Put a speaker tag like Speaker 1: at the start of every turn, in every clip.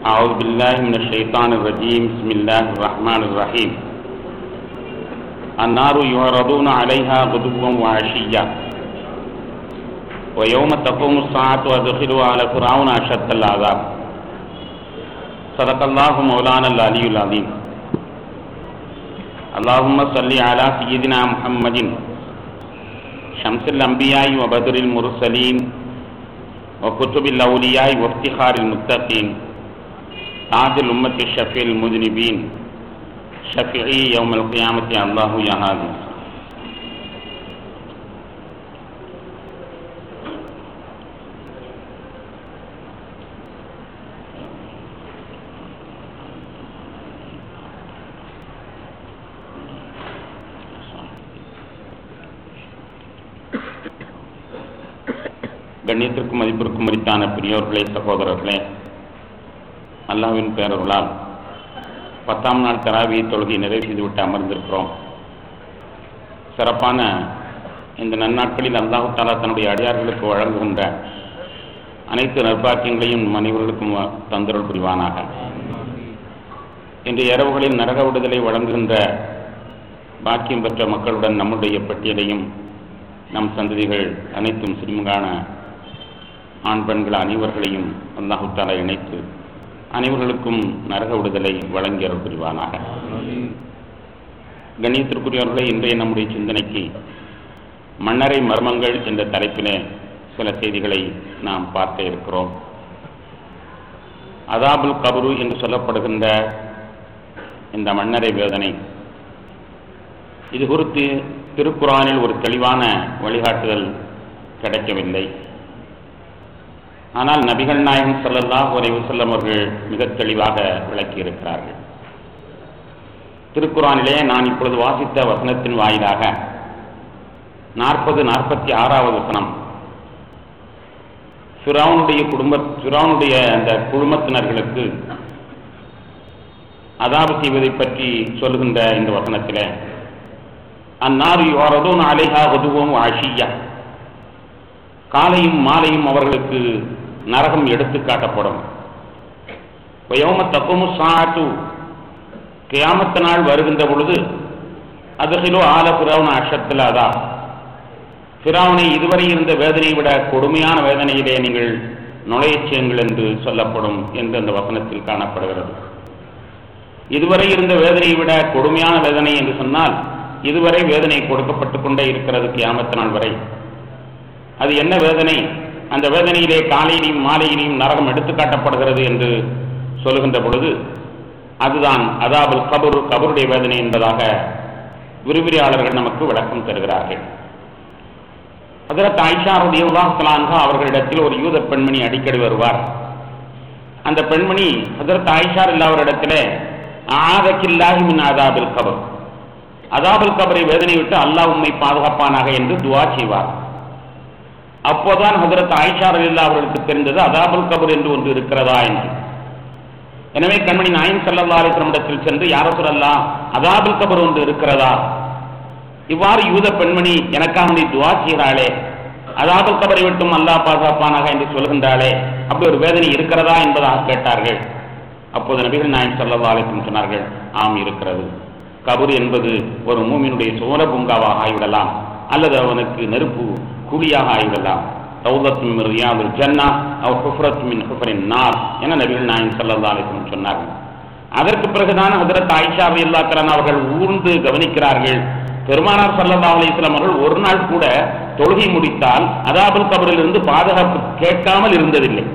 Speaker 1: أعوذ بالله من الشيطان الرجيم بسم الله الرحمن الرحيم النار يعرضون عليها غدوا وعشيا ويوم تقوم الساعة وادخلوا على فرعون أشد العذاب صدق الله مولانا العلي العظيم اللهم صل على سيدنا محمد شمس الأنبياء وبدر المرسلين وكتب الأولياء وافتخار المتقين تاج الأمة الشفيع المذنبين شفيعي يوم القيامة الله يا هادي கண்ணியத்திற்கும் மதிப்பிற்கும் மதித்தான பெரியோர்களே சகோதரர்களே அல்லாவின் பேரருளால் பத்தாம் நாள் தராவியை தொழுகை நிறைவு செய்துவிட்டு அமர்ந்திருக்கிறோம் சிறப்பான இந்த நன்னாட்களில் அல்லாஹு தாலா தன்னுடைய அடியார்களுக்கு வழங்குகின்ற அனைத்து நற்பாக்கியங்களையும் நம் அனைவர்களுக்கும் தந்தருள் புரிவானாக இன்றைய இரவுகளில் நரக விடுதலை வழங்குகின்ற பாக்கியம் பெற்ற மக்களுடன் நம்முடைய பட்டியலையும் நம் சந்ததிகள் அனைத்தும் முஸ்லிம்கான ஆண் பெண்கள் அனைவர்களையும் அல்லாஹு தாலா இணைத்து அனைவர்களுக்கும் நரக விடுதலை வழங்கிய புரிவானாக கண்ணியத்திற்குரியவர்களை இன்றைய நம்முடைய சிந்தனைக்கு மன்னரை மர்மங்கள் என்ற தலைப்பிலே சில செய்திகளை நாம் பார்க்க இருக்கிறோம் அதாபுல் கபரு என்று சொல்லப்படுகின்ற இந்த மன்னரை வேதனை இது குறித்து திருக்குறானில் ஒரு தெளிவான வழிகாட்டுதல் கிடைக்கவில்லை ஆனால் நபிகள் நாயகம் ஸல்லல்லாஹு அலைஹி வஸல்லம் அவர்கள் மிக தெளிவாக விளக்கியிருக்கிறார்கள் திருக்குறானிலே நான் இப்பொழுது வாசித்த வசனத்தின் வாயிலாக நாற்பது நாற்பத்தி ஆறாவது வசனம் ஃபிரௌனுடைய குடும்ப ஃபிரௌனுடைய அந்த குழுமத்தினர்களுக்கு அதாபு செய்வதை பற்றி சொல்லுகின்ற இந்த வசனத்திலே அந்நார் யுவரதும் அலைஹா உதுவும் ஆஷியா காலையும் மாலையும் அவர்களுக்கு நரகம் எடுத்து காட்டப்படும் வயோம தக்குமு சாட்டு கியாமத்த நாள் வருகின்ற பொழுது அதுகிலோ ஆல பிறவன அஷத்தில் அதா பிராவனை இதுவரை இருந்த வேதனையை விட கொடுமையான வேதனையிலே நீங்கள் நுழையச் செய்யுங்கள் என்று சொல்லப்படும் என்று அந்த வசனத்தில் காணப்படுகிறது இதுவரை இருந்த வேதனையை விட கொடுமையான வேதனை என்று சொன்னால் இதுவரை வேதனை கொடுக்கப்பட்டு கொண்டே இருக்கிறது கியாமத்த நாள் வரை அது என்ன வேதனை அந்த வேதனையிலே காலையிலையும் மாலையிலையும் நரகம் எடுத்துக்காட்டப்படுகிறது என்று சொல்லுகின்ற பொழுது அதுதான் அதாபுல் கபரு கபருடைய வேதனை என்பதாக விரிவுரையாளர்கள் நமக்கு விளக்கம் தருகிறார்கள் அதற்கு ஐஷாருடைய உலாஹலான்கா அவர்களிடத்தில் ஒரு யூத பெண்மணி அடிக்கடி வருவார் அந்த பெண்மணி அதற்கு ஐஷார் இல்லாவரிடத்திலே ஆதக்கில்லாஹி மின் அதாபுல் கபர் அதாபுல் கபரை வேதனை விட்டு அல்லாஹ் உண்மை பாதுகாப்பானாக என்று துவா செய்வார் அப்போதான் ஹசரத் ஆயிஷா ரலில்லா அவர்களுக்கு தெரிந்தது அதாபுல் கபர் என்று ஒன்று இருக்கிறதா என்று எனவே கண்மணி நாயம் சல்லா அலிஸ்லமிடத்தில் சென்று யார சொல்லலாம் அதாபுல் கபர் ஒன்று இருக்கிறதா இவ்வாறு யூத பெண்மணி எனக்காக நீ துவா செய்கிறாளே அதாபுல் கபரை விட்டும் அல்லாஹ் பாதுகாப்பானாக என்று சொல்கின்றாளே அப்படி ஒரு வேதனை இருக்கிறதா என்பதாக கேட்டார்கள் அப்போது நபிகள் நாயம் சல்லா அலிஸ்லம் சொன்னார்கள் ஆம் இருக்கிறது கபர் என்பது ஒரு மூமினுடைய சோர பூங்காவாக ஆகிவிடலாம் அல்லது அவனுக்கு நெருப்பு குழியாக ஆகிவிடலாம் ரவுதத்தும் ரியாதுல் ஜன்னா அவ் ஹுஃப்ரத்துமின் ஹுஃபரின் நார் என நபிகள் நாயன் சல்லா அலிஸ்லம் சொன்னார்கள் அதற்கு பிறகுதான் ஹதரத் ஆயிஷா அல்லா தலான் அவர்கள் ஊர்ந்து கவனிக்கிறார்கள் பெருமானார் சல்லா அலிஸ்லாம் அவர்கள் ஒரு நாள் கூட தொழுகை முடித்தால் அதாபுல் கபரில் இருந்து பாதுகாப்பு கேட்காமல் இருந்ததில்லை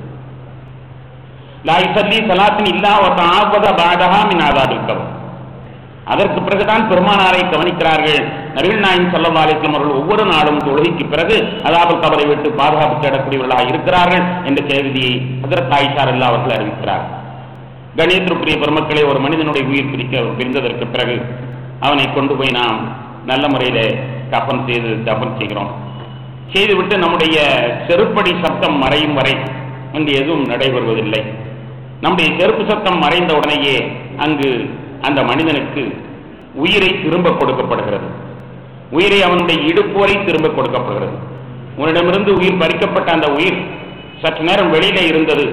Speaker 1: லாய் சல்லி சலாத்தின் இல்லா ஆவத பாதகா மின் ஆதாபுல் கபர் அதற்கு பிறகுதான் பெருமானாரை கவனிக்கிறார்கள் நபிகள் நாயின் சல்லா அலிஸ்லாம் அவர்கள் ஒவ்வொரு நாளும் தொழுகைக்கு பிறகு அதாபல் கபரை விட்டு பாதுகாப்பு தேடக்கூடியவர்களாக இருக்கிறார்கள் என்ற செய்தியை அதற்கு ஆயிஷார் இல்லா அவர்கள் அறிவிக்கிறார் கணியத்திற்குரிய பெருமக்களே ஒரு மனிதனுடைய உயிர் பிரிக்க பிரிந்ததற்கு பிறகு அவனை கொண்டு போய் நாம் நல்ல முறையில் கப்பன் செய்து தப்பன் செய்கிறோம் செய்துவிட்டு நம்முடைய செருப்படி சத்தம் மறையும் வரை அங்கு எதுவும் நடைபெறுவதில்லை நம்முடைய செருப்பு சத்தம் மறைந்த உடனேயே அங்கு அந்த மனிதனுக்கு உயிரை திரும்ப கொடுக்கப்படுகிறது உயிரை அவனுடைய இடுப்பு வரை திரும்ப கொடுக்கப்படுகிறது உன்னிடமிருந்து உயிர் பறிக்கப்பட்ட அந்த உயிர் சற்று நேரம் வெளியிலே இருந்தது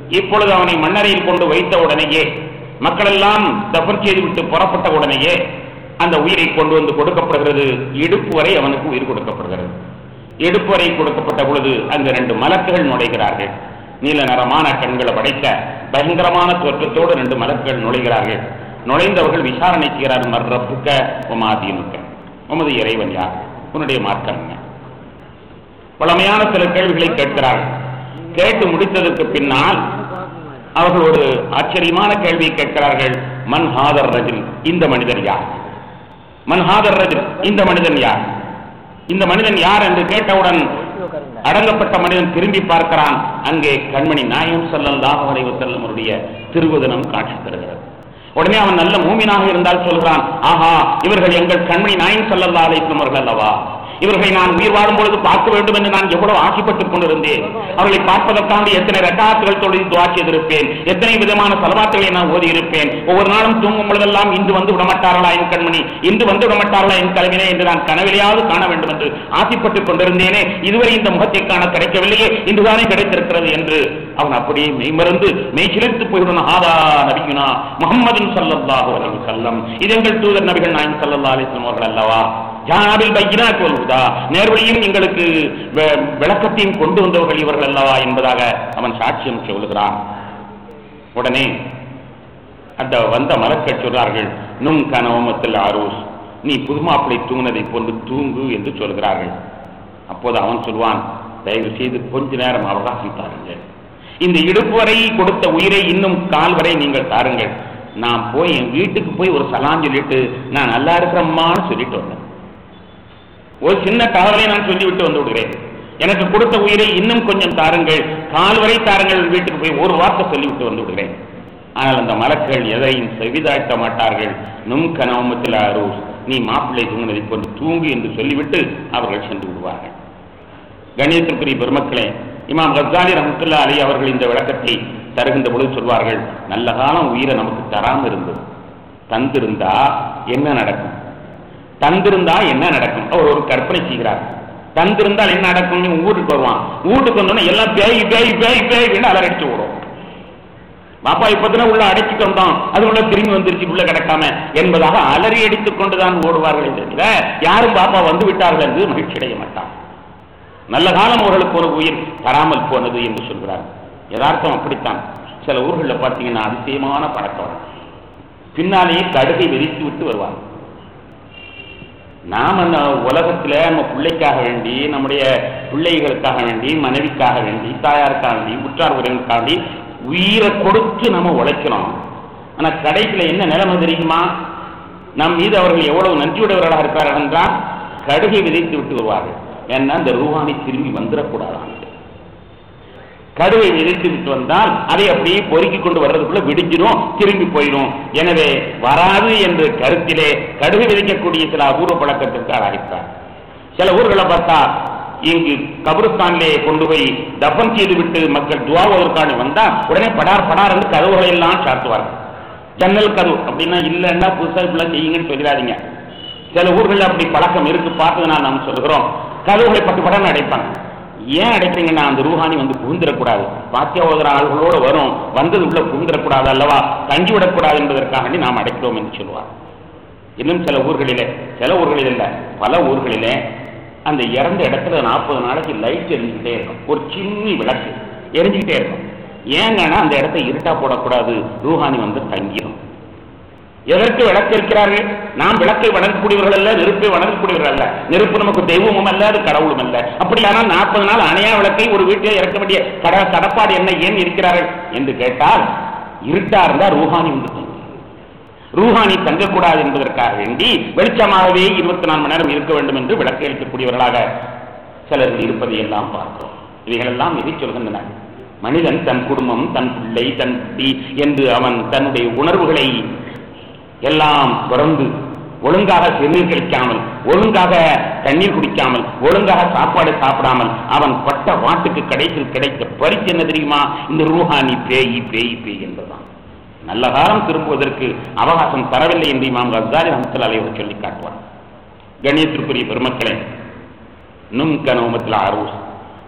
Speaker 1: இப்பொழுது அவனை மண்ணறையில் கொண்டு வைத்த உடனேயே மக்கள் எல்லாம் தபன் செய்து விட்டு புறப்பட்ட உடனேயே அந்த உயிரை கொண்டு வந்து கொடுக்கப்படுகிறது இடுப்பு வரை அவனுக்கு உயிர் கொடுக்கப்படுகிறது இடுப்பு வரை கொடுக்கப்பட்ட பொழுது அங்கு ரெண்டு மலக்குகள் நுழைகிறார்கள் நீல நிறமான கண்களை படைத்த பயங்கரமான தோற்றத்தோடு ரெண்டு மலக்குகள் நுழைகிறார்கள் நுழைந்தவர்கள் விசாரணை செய்கிறார் மர்ரப்புக்க உமாதீனுக்க உமது இறைவன் யார் உன்னுடைய மார்க்கம் என்ன பழமையான சில கேள்விகளை கேட்கிறார்கள் கேட்டு முடித்ததற்கு பின்னால் அவர்கள் ஒரு ஆச்சரியமான கேள்வியை கேட்கிறார்கள் மன் ஹாதர் ரஜில் இந்த மனிதர் யார் மன் ஹாதர் ரஜில் இந்த மனிதன் யார் இந்த மனிதன் யார் என்று கேட்டவுடன் அடங்கப்பட்ட மனிதன் திரும்பி பார்க்கிறான் அங்கே கண்மணி நாயம் ஸல்லல்லாஹு அலைஹி வஸல்லம் அவருடைய திருவதனம் காட்சி தருகிறது உடனே அவன் நல்ல மூமினாக இருந்தால் சொல்கிறான் ஆஹா இவர்கள் எங்கள் கண்மணி நாயம் ஸல்லல்லாஹு அலைஹி வஸல்லம் அவர்கள் அல்லவா இவர்களை நான் உயிர் வாழும் பொழுது பார்க்க வேண்டும் என்று நான் எவ்வளவு ஆசைப்பட்டுக் கொண்டிருந்தேன் அவர்களை பார்ப்பதற்காக எத்தனை ரக்காத்துகள் தொழில் துவா செய்திருப்பேன் எத்தனை விதமான செலவாத்துகளை நான் ஓதி இருப்பேன் ஒவ்வொரு நாளும் தூங்கும் பொழுதெல்லாம் இன்று வந்து விடமாட்டார்களா என் கண்மணி இன்று வந்து விடமாட்டார்களா என் தலைவினே என்று நான் கனவிலையாவது காண வேண்டும் என்று ஆசைப்பட்டுக் கொண்டிருந்தேனே இதுவரை இந்த முகத்தை காண கிடைக்கவில்லையே இன்றுதானே கிடைத்திருக்கிறது என்று அவன் அப்படியே மெய்மறந்து மெய் சிலிர்த்து போய்விடும் ஆதா நபியுனா முகம்மது சல்லல்லாஹு அலைஹி வஸல்லம் இது எங்கள் தூதர் நபிகள் நாயகம் ஸல்லல்லாஹு அலைஹி வஸல்லம் அவர்கள் அல்லவா ஜானாபில் பையினாத் வல் ஹுதா நேர்வழியும் எங்களுக்கு வெ- விளக்கத்தையும் கொண்டு வந்தவர்கள் இவர்கள் அல்லவா என்பதாக அவன் சாட்சியம் சொல்லுகிறான் உடனே அந்த வந்த மலக்கள் சொல்றார்கள் நும் கனவமத்தில் ஆரோஸ் நீ புதுமாப்பிளை தூங்கினதை போன்று தூங்கு என்று சொல்கிறார்கள் அப்போது அவன் சொல்வான் தயவு செய்து கொஞ்ச நேரம் அவகாசம் தாருங்கள் இந்த இடுப்பு வரை கொடுத்த உயிரை இன்னும் கால் வரை நீங்கள் தாருங்கள் நான் போய் என் வீட்டுக்கு போய் ஒரு சலாம் சொல்லிட்டு நான் நல்லா இருக்கிறம்மான்னு சொல்லிட்டு வந்தேன் ஒரு சின்ன தகவலை நான் சொல்லிவிட்டு வந்து விடுகிறேன் எனக்கு கொடுத்த உயிரை இன்னும் கொஞ்சம் தாருங்கள் கால் வரை தாருங்கள் வீட்டுக்கு போய் ஒரு வார்த்தை சொல்லிவிட்டு வந்து விடுகிறேன் ஆனால் அந்த மலக்கள் எதையும் செவிதாட்ட மாட்டார்கள் நும் கனவமத்தில் அரூஸ் நீ மாப்பிள்ளை தூங்கினதை கொண்டு தூங்கு என்று சொல்லிவிட்டு அவர்கள் சென்று விடுவார்கள் கணியத்திற்குரிய பெருமக்களே இமாம் கசாலி ரஹமத்துல்லா அலி அவர்கள் இந்த விளக்கத்தை தருகின்ற பொழுது சொல்வார்கள் நல்ல காலம் உயிரை நமக்கு தராம இருந்தது தந்திருந்தா என்ன நடக்கும் தந்திருந்தா என்ன நடக்கும் அவர் ஒரு கற்பனை செய்கிறார் தந்திருந்தால் என்ன நடக்கும் இவன் வீட்டுக்கு வருவான் வீட்டுக்கு வந்தோடனே எல்லாம் பேய் பேய் பேய் பேய் அலரடிச்சு ஓடும் பாப்பா இப்பதானே உள்ள அடைச்சிட்டு வந்தோம் அது உள்ள திரும்பி வந்துருச்சு உள்ள கிடக்காம என்பதாக அலறி அடித்துக் கொண்டுதான் ஓடுவார்கள் தவிர யாரும் பாப்பா வந்து விட்டார்கள் என்று மகிழ்ச்சி அடைய மாட்டான் நல்ல காலம் அவர்களுக்கு ஒரு உயிர் தராமல் போனது என்று சொல்கிறார் யதார்த்தம் அப்படித்தான் சில ஊர்களில் பார்த்தீங்கன்னா அதிசயமான பழக்கம் வழக்கம். பின்னாலேயே கடுகை விரித்து விட்டு வருவாங்க நாம் அந்த உலகத்துல நம்ம பிள்ளைக்காக வேண்டி நம்முடைய பிள்ளைகளுக்காக வேண்டி மனைவிக்காக வேண்டி தாயாருக்காக வேண்டி உற்றார் உறவினருக்காக வேண்டி உயிரை கொடுத்து நம்ம உழைக்கிறோம் ஆனா கடைசியில என்ன நிலைமை தெரியுமா நம் மீது அவர்கள் எவ்வளவு நன்றியுடையவர்களாக இருக்கிறார்கள் என்றால் கடுகை விதைத்து விட்டு வருவார்கள் ஏன்னா இந்த ரூஹானி திரும்பி வந்துடக்கூடாது கடுவை விதைத்து விட்டு வந்தால் அதை அப்படியே பொறுக்கி கொண்டு வர்றதுக்குள்ள விடிஞ்சிரும் திரும்பி போயிடும் எனவே வராது என்ற கருத்திலே கடுகு விதைக்கக்கூடிய சில அபூர்வ பழக்கத்திற்கு ஆளாகிட்டார் சில ஊர்களை பார்த்தா இங்கு கபிரஸ்தானிலே கொண்டு போய் தபன் செய்து விட்டு மக்கள் துவாவதற்கான வந்தா உடனே படார் படார் என்று கதவுகளை எல்லாம் சாத்துவார்கள் ஜன்னல் கதவு அப்படின்னா இல்லைன்னா புதுசா இப்படிலாம் செய்யுங்கன்னு சொல்லிடாதீங்க சில ஊர்களில் அப்படி பழக்கம் இருக்கு பார்த்ததுனால நாம் சொல்கிறோம் கதவுகளை பட்டு படம் அடைப்பாங்க ஏன் அடைக்கிறீங்கன்னா அந்த ரூஹானி வந்து புகுந்திடக்கூடாது பாத்தியா ஓதுற ஆள்களோட வரும் வந்தது உள்ள புகுந்திடக்கூடாது அல்லவா தங்கி விடக்கூடாது என்பதற்காக வேண்டி நாம் அடைக்கிறோம் என்று சொல்லுவார் இன்னும் சில ஊர்களிலே சில ஊர்களில் இல்லை பல ஊர்களிலே அந்த இறந்த இடத்துல நாற்பது நாளைக்கு லைட் எரிஞ்சுக்கிட்டே இருக்கும் ஒரு சின்னி விளக்கு எரிஞ்சுக்கிட்டே இருக்கும் ஏங்கன்னா அந்த இடத்த இருட்டா போடக்கூடாது ரூஹானி வந்து தங்கிடும் எதற்கு விளக்கு இருக்கிறார்கள் நாம் விளக்கை வணங்கக்கூடியவர்கள் அல்ல நெருப்பை வணங்கக்கூடியவர்கள் அல்ல நெருப்பு நமக்கு தெய்வமும் அல்ல அது கடவுளும் அல்ல அப்படியானால் நாற்பது நாள் அணையா விளக்கை ஒரு வீட்டில் இறக்க வேண்டிய கட கடப்பாடு என்ன ஏன் இருக்கிறார்கள் என்று கேட்டால் இருட்டா இருந்தா ரூஹானி வந்து தங்கும். ரூஹானி தங்கக்கூடாது என்பதற்காக வேண்டி வெளிச்சமாகவே இருபத்தி நாலு மணி நேரம் இருக்க வேண்டும் என்று விளக்கை அளிக்கக்கூடியவர்களாக சிலர் இருப்பதை எல்லாம் பார்க்கிறோம் இவைகளெல்லாம் எதை சொல்கின்றன மனிதன் தன் குடும்பம் தன் பிள்ளை தன் குட்டி என்று அவன் தன்னுடைய உணர்வுகளை எல்லாம் துறந்து ஒழுங்காக சிறுநீர் கழிக்காமல் ஒழுங்காக தண்ணீர் குடிக்காமல் ஒழுங்காக சாப்பாடு சாப்பிடாமல் அவன் பட்ட வாட்டுக்கு கடைசியில் கிடைத்த பரிசு என்ன தெரியுமா இந்த ரூஹானி பேய் பேய் பேய் என்பதுதான் நல்ல காலம் திரும்புவதற்கு அவகாசம் தரவில்லை என்று இமாம் கசாரி ரஹமத்துல்லாஹி அலைஹி சொல்லி காட்டுவார் கணேசத்திற்குரிய பெருமக்களே நும் கனவுமத்தில் அரூஸ்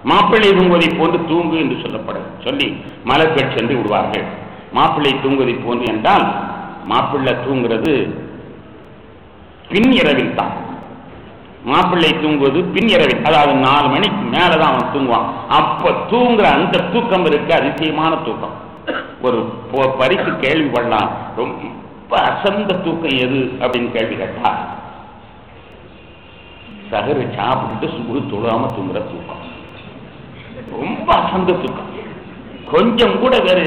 Speaker 1: மாப்பிள்ளை தூங்குவதை போன்று தூங்கு என்று சொல்லப்படும் சொல்லி மலர்கள் சென்று விடுவார்கள் மாப்பிள்ளை தூங்குவதை போன்று என்றால் மாப்பிள்ளை தூங்குறது பின் இரவில் தான் மாப்பிள்ளை தூங்குவது பின் இரவில் அதாவது நாலு மணிக்கு மேலதான் அவன் தூங்குவான் அப்ப தூங்குற அந்த தூக்கம் இருக்கு அதிசயமான தூக்கம் ஒரு பொ- பரிசு கேள்வி பண்ணலாம் ரொம்ப அசந்த தூக்கம் எது அப்படின்னு கேள்வி கேட்டா சகரு சாப்பிட்டுட்டு சுகுரு தொழாம தூங்குற தூக்கம் ரொம்ப அசந்த தூக்கம் கொஞ்சம் கூட வேறு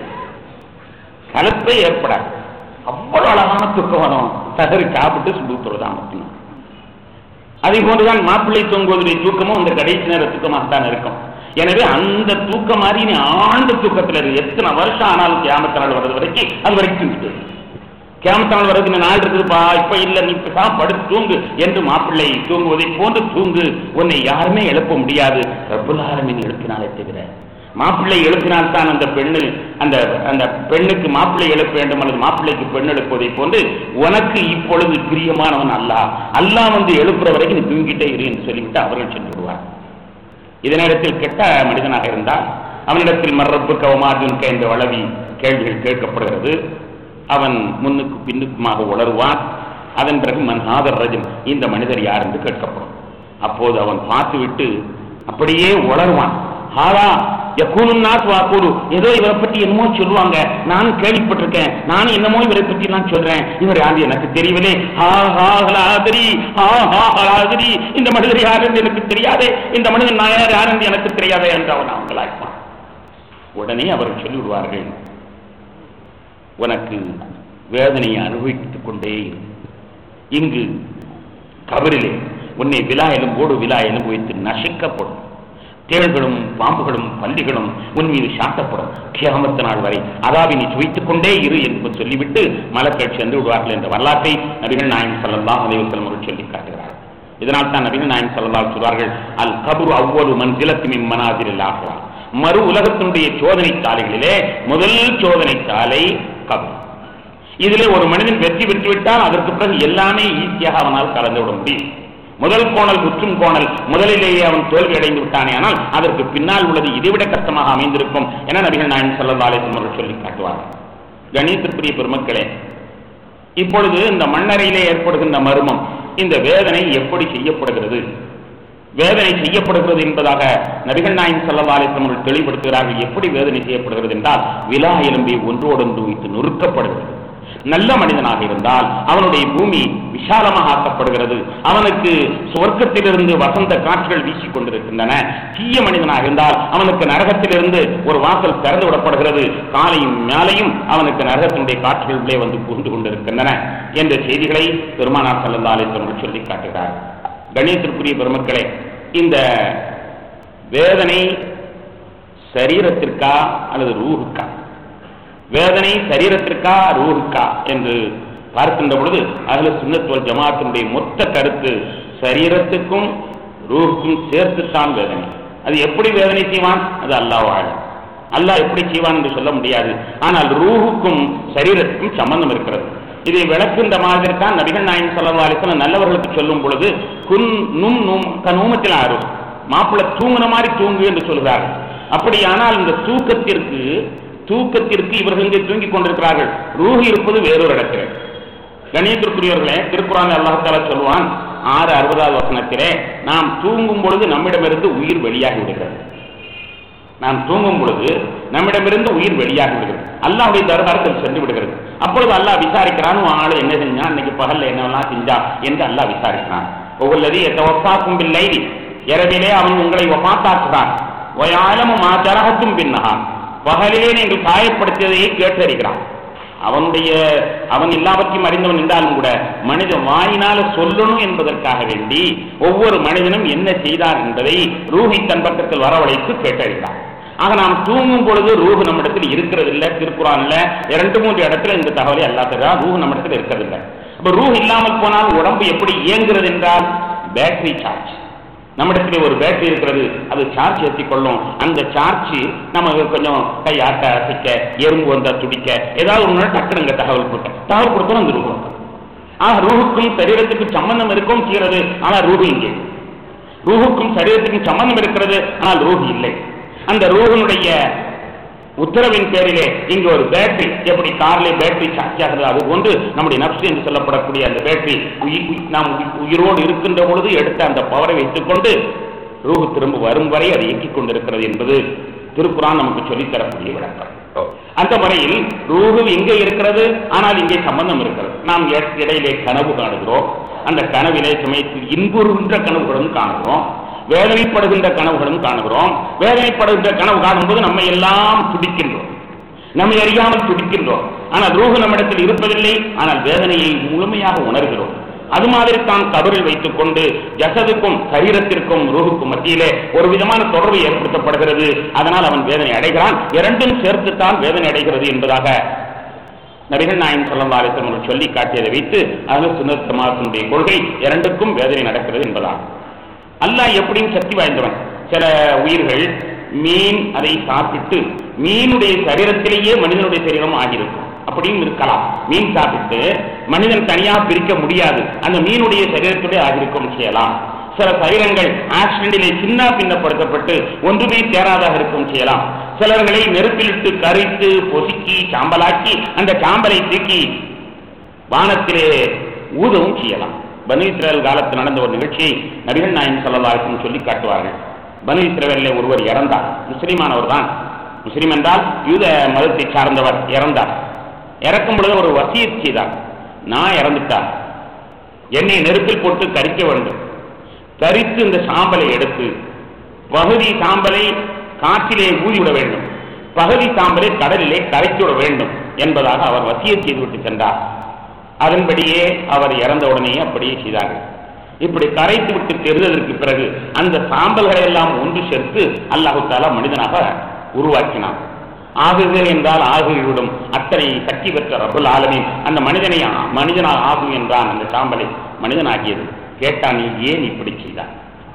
Speaker 1: கலப்பே ஏற்படாது அவ்வளவு அழகான தூக்கம் வரும் சகரு சாப்பிட்டு சுகுரு தொழுதாம தூங்கும் அதே போன்றுதான் மாப்பிள்ளை தூங்குவதுடைய தூக்கமும் அந்த கடைசி நேர தூக்கமாக தான் இருக்கும் எனவே அந்த தூக்கம் மாதிரி நீ ஆழ்ந்த தூக்கத்தில் இரு எத்தனை வருஷம் ஆனாலும் கியாமத்த நாள் வர்றது வரைக்கும் அது வரைக்கும் தூங்கிட்டு இரு. கியாமத்த நாள் வர்றதுக்கு இன்னும் நாள் இருக்குதுப்பா இப்ப இல்ல நீ தான் படுத்து தூங்கு என்று மாப்பிள்ளை தூங்குவதை போன்று தூங்கு உன்னை யாருமே எழுப்ப முடியாது ரப்புல் ஆலமீன் எழுப்பினாலே தவிர மாப்பிள்ளை எழுப்பினால் தான் அந்த பெண்ணு அந்த அந்த பெண்ணுக்கு மாப்பிள்ளை எழுப்ப வேண்டும் அல்லது மாப்பிள்ளைக்கு பெண் எழுப்புவதை போன்று உனக்கு இப்பொழுது பிரியமானவன் அல்லாஹ் அல்லாஹ் வந்து எழுப்புற வரைக்கும் நீ தூங்கிட்டே இரு என்று சொல்லிவிட்டு அவர்கள் சென்று விடுவார் இதனிடத்தில் கெட்ட மனிதனாக இருந்தால் அவனிடத்தில் மர்ரப்பு கவமாதுன்க என்ற வளவி கேள்விகள் கேட்கப்படுகிறது அவன் முன்னுக்கு பின்னுக்குமாக உளருவான் அதன் பிறகு மன்ஹாதர் ரஜன் இந்த மனிதர் யார் என்று கேட்கப்படும் அப்போது அவன் பார்த்துவிட்டு அப்படியே உளருவான் ஹாரா யக்கூனும் நாஸ் வாக்கூரு ஏதோ இவரை பத்தி என்னமோ சொல்லுவாங்க நானும் கேள்விப்பட்டிருக்கேன் நானும் என்னமோ இவரை பத்தி எல்லாம் சொல்றேன் இவர் யாரு எனக்கு தெரியவில்லை ஹா ஹா ஹலாதிரி ஹா ஹா ஹலாதிரி இந்த மனிதர் யார் என்று எனக்கு தெரியாதே இந்த மனிதன் நான் யார் யார் என்று எனக்கு தெரியாதே என்று அவன் அவங்களாய்ப்பான் உடனே அவர்கள் சொல்லிவிடுவார்கள் உனக்கு வேதனையை அனுபவித்துக் கொண்டே இரு. இங்கு கபரிலே உன்னை விழா எலும்போடு விழா எலும்பு வைத்து நசுக்கப்படும் தேள்களும் பாம்புகளும் பல்லிகளும் உன் மீது சாட்டப்படும் கியாமத்த நாள் வரை அதாவை நீ சுவைத்துக் கொண்டே இரு என்று சொல்லிவிட்டு மலக்கள் சென்று விடுவார்கள் என்ற வரலாற்றை நபிகள் நாயகம் ஸல்லல்லாஹு அலைஹி வஸல்லம் அவர்கள் சொல்லி காட்டுகிறார் இதனால் தான் நபிகள் நாயகம் ஸல்லல்லாஹு அலைஹி சொல்வார்கள் அல் கபரு அவ்வொரு மன்சிலத்து மின் மனாதிரில் ஆகிறார் மறு உலகத்தினுடைய சோதனை சாலைகளிலே முதல் சோதனை சாலை கபர் இதிலே ஒரு மனிதன் வெற்றி பெற்று விட்டால் அதற்கு பிறகு எல்லாமே ஈஸியாக அவனால் கலந்து விட முடியும் முதல் கோணல் முற்றும் கோணல் முதலிலேயே அவன் தோல்வி அடைந்து விட்டானே ஆனால் அதற்கு பின்னால் உள்ளது இதைவிட கஷ்டமாக அமைந்திருக்கும் என நபிகள் நாயன் ஸல்லல்லாஹு அலைஹி வஸல்லம் அவர்கள் சொல்லி காட்டுவார்கள் கணேசத்திற்குரிய பெருமக்களே இப்பொழுது இந்த மண்ணறையிலே ஏற்படுகின்ற மர்மம் இந்த வேதனை எப்படி செய்யப்படுகிறது வேதனை செய்யப்படுகிறது என்பதாக நபிகள் நாயகம் ஸல்லல்லாஹு அலைஹி வஸல்லம் அவர்கள் தெளிவுபடுத்துகிறார்கள் எப்படி வேதனை செய்யப்படுகிறது என்றால் விலா எலும்பை ஒன்றோடொன்று வைத்து நொறுக்கப்படுகிறது நல்ல மனிதனாக இருந்தால் அவனுடைய பூமி விசாலமாக ஆக்கப்படுகிறது அவனுக்கு சொர்க்கத்திலிருந்து வசந்த காற்றுகள் வீசிக் கொண்டிருக்கின்றன தீய மனிதனாக இருந்தால் அவனுக்கு நரகத்திலிருந்து ஒரு வாசல் திறந்து விடப்படுகிறது காலையும் மேலையும் அவனுக்கு நரகத்தினுடைய காற்றுகள் உள்ளே வந்து புகுந்து கொண்டிருக்கின்றன என்ற செய்திகளை பெருமானார் ஸல்லல்லாஹு அலைஹி வஸல்லம் சொல்லி காட்டுகிறார் கணேசத்திற்குரிய பெருமக்களே இந்த வேதனை சரீரத்திற்கா அல்லது ரூஹுக்கா வேதனை சரீரத்திற்கா ரூஹுக்கா என்று பார்க்கின்ற பொழுது அகல சுண்ணத்துவல் ஜமாத்தினுடைய மொத்த கருத்து சரீரத்துக்கும் ரூஹுக்கும் சேர்த்துத்தான் வேதனை அது எப்படி வேதனை செய்வான் அது அல்லாஹ் ஆளும் அல்லாஹ் எப்படி செய்வான் என்று சொல்ல முடியாது ஆனால் ரூஹுக்கும் சரீரத்துக்கும் சம்பந்தம் இருக்கிறது இதை விளக்குகின்ற மாதிரி தான் நபிகள் நாயகம் ஸல்லல்லாஹு அலைஹி வஸல்லம் நல்லவர்களுக்கு சொல்லும் பொழுது குன் நும் நும் கனூமத்தில் ஆறு மாப்பிள்ளை தூங்குன மாதிரி தூங்கு என்று சொல்கிறார்கள் அப்படியானால் இந்த தூக்கத்திற்கு தூக்கத்திற்கு இவர்கள் இங்கே தூங்கிக் கொண்டிருக்கிறார்கள் ரூஹ் இருப்பது வேறொரு இடத்திலே கணியத்திற்குரியவர்களே திருக்குறான் அல்லாஹால சொல்லுவான் ஆறு அறுபதாவது வசனத்திலே நாம் தூங்கும் பொழுது நம்மிடமிருந்து உயிர் வெளியாகி விடுகிறது நாம் தூங்கும் பொழுது நம்மிடமிருந்து உயிர் வெளியாகி விடுகிறது அல்லாஹ்வுடைய தர்பாரத்தில் சென்று விடுகிறது அப்பொழுது அல்லாஹ் விசாரிக்கிறான் உன் ஆளு என்ன செஞ்சான் இன்னைக்கு பகல்ல என்னெல்லாம் செஞ்சா என்று அல்லாஹ் விசாரிக்கிறான் ஒவ்வொரு எத்தவப்பாக்கும் பிள்ளை இரவிலே அவன் உங்களை ஒப்பாத்தாக்குறான் ஒயாலமும் மாஜரகத்தும் பின்னகான் பகலிலே நீங்கள் காயப்படுத்தியதையே கேட்டறிகிறான் அவனுடைய அவன் எல்லாவற்றையும் அறிந்தவன் என்றாலும் கூட மனிதன் வாயினால சொல்லணும் என்பதற்காக வேண்டி ஒவ்வொரு மனிதனும் என்ன செய்தார் என்பதை ரூஹி தன் பக்கத்தில் வரவழைத்து கேட்டறிகிறான் ஆக நாம் தூங்கும் பொழுது ரூஹு நம்மிடத்தில் இருக்கிறது இல்லை திருக்குறான்ல இரண்டு மூன்று இடத்துல இந்த தகவலை அல்லா தருகிறான் ரூஹு நம்மிடத்தில் இருக்கிறதில்லை அப்ப ரூஹ் இல்லாமல் போனால் உடம்பு எப்படி இயங்குகிறது என்றால் பேட்டரி சார்ஜ் நம்மிடத்திலே ஒரு பேட்டரி இருக்கிறது அது சார்ஜ் ஏற்றிக் கொள்ளும் அந்த சார்ஜ் நமக்கு கொஞ்சம் கை ஆட்ட அசைக்க எறும்பு வந்தா துடிக்க ஏதாவது ஒன்று டக்குனுங்க தகவல் கொடுக்க தகவல் கொடுத்தோம் அந்த ரூபம் ஆக ரூஹுக்கும் சரீரத்துக்கும் சம்பந்தம் இருக்கும் செய்கிறது ஆனா ரூஹு இங்கே ரூஹுக்கும் சரீரத்துக்கும் சம்பந்தம் இருக்கிறது ஆனால் ரூஹ் இல்லை அந்த ரூஹனுடைய உத்தரவின் பேரிலே இங்கு ஒரு பேட்டரி எப்படி கார்ல பேட்டரி சார்ஜ் ஆகிறது அது போன்று நம்முடைய நப்சு என்று சொல்லப்படக்கூடிய அந்த பேட்டரி உயி- உயி- நாம் உயி- உயிரோடு இருக்கின்ற பொழுது எடுத்த அந்த பவரை வைத்துக்கொண்டு ரூஹு திரும்ப வரும் வரை அது இயக்கிக் கொண்டிருக்கிறது என்பது திருக்குறான் நமக்கு சொல்லித் தரக்கூடிய விளக்கம் அந்த முறையில் ரூஹு இங்கே இருக்கிறது ஆனால் இங்கே சம்பந்தம் இருக்கிறது நாம் இட- இடையிலே கனவு காணுகிறோம் அந்த கனவிலே சமயத்தில் இன்புறுகின்ற கனவுகளும் காணுகிறோம் வேதனைப்படுகின்ற கனவுகளும் காணுகிறோம் வேதனைப்படுகின்ற கனவு காணும்போது நம்மை எல்லாம் துடிக்கின்றோம் நம்மை அறியாமல் துடிக்கின்றோம் ஆனால் ரூஹு நம்மிடத்தில் இருப்பதில்லை ஆனால் வேதனையை முழுமையாக உணர்கிறோம் அது மாதிரி தான் கபரில் வைத்துக் கொண்டு ஜசதுக்கும் சரீரத்திற்கும் ரூஹுக்கும் மத்தியிலே ஒரு விதமான தொடர்பு ஏற்படுத்தப்படுகிறது அதனால் அவன் வேதனை அடைகிறான் இரண்டும் சேர்த்துத்தான் வேதனை அடைகிறது என்பதாக நபிகள் நாயகம் சொல்லா அலிஸ்லம் அவர்கள் சொல்லி காட்டியதை வைத்து அதில் சுனத் சமாசனுடைய கொள்கை இரண்டுக்கும் வேதனை நடக்கிறது என்பதாகும் அல்லாஹ் எப்படியும் சக்தி வாய்ந்தவன் சில உயிர்கள் மீன் அதை சாப்பிட்டு மீனுடைய சரீரத்திலேயே மனிதனுடைய சரீரம் ஆகியிருக்கும் அப்படியும் இருக்கலாம் மீன் சாப்பிட்டு மனிதன் தனியாக பிரிக்க முடியாது அந்த மீனுடைய சரீரத்துடைய ஆகியிருக்கும் செய்யலாம் சில சரீரங்கள் ஆக்சிடென்டிலே சின்ன பின்னப்படுத்தப்பட்டு ஒன்றுமே சேராதாக இருக்கும் செய்யலாம் சிலர்களை நெருப்பிலிட்டு கரித்து பொசுக்கி சாம்பலாக்கி அந்த சாம்பலை தூக்கி வானத்திலே ஊதவும் செய்யலாம் பனு இஸ்ரேல் காலத்தில் நடந்த ஒரு நிகழ்ச்சியை நபிகள் நாயகம் சொல்லலாருக்கும் சொல்லி காட்டுவார்கள் பனு இஸ்ரேலில் ஒருவர் இறந்தார் முஸ்லிமானவர் தான் முஸ்லிம் என்றால் யூத மதத்தை சார்ந்தவர் இறந்தார் இறக்கும் பொழுது ஒரு வசியத் செய்தார் நான் இறந்துட்டார் என்னை நெருப்பில் போட்டு கரிக்க வேண்டும் கரித்து இந்த சாம்பலை எடுத்து பகுதி சாம்பலை காற்றிலே ஊதிவிட வேண்டும் பகுதி சாம்பலை கடலிலே கரைத்துவிட வேண்டும் என்பதாக அவர் வசியம் செய்துவிட்டு சென்றார் அதன்படியே அவர் இறந்த உடனே அப்படியே செய்தார்கள் இப்படி கரைத்து விட்டு தெரிந்ததற்கு பிறகு அந்த சாம்பல்களை எல்லாம் ஒன்று சேர்த்து அல்லாஹு தாலா மனிதனாக உருவாக்கினான் ஆகுக என்றால் ஆகிவிடும் அத்தனை சக்தி பெற்ற ரபுல் ஆலமீன் அந்த மனிதனை மனிதனாக ஆகும் என்றான் அந்த சாம்பலை மனிதனாகியது கேட்டான் நீ ஏன் இப்படி செய்தாய்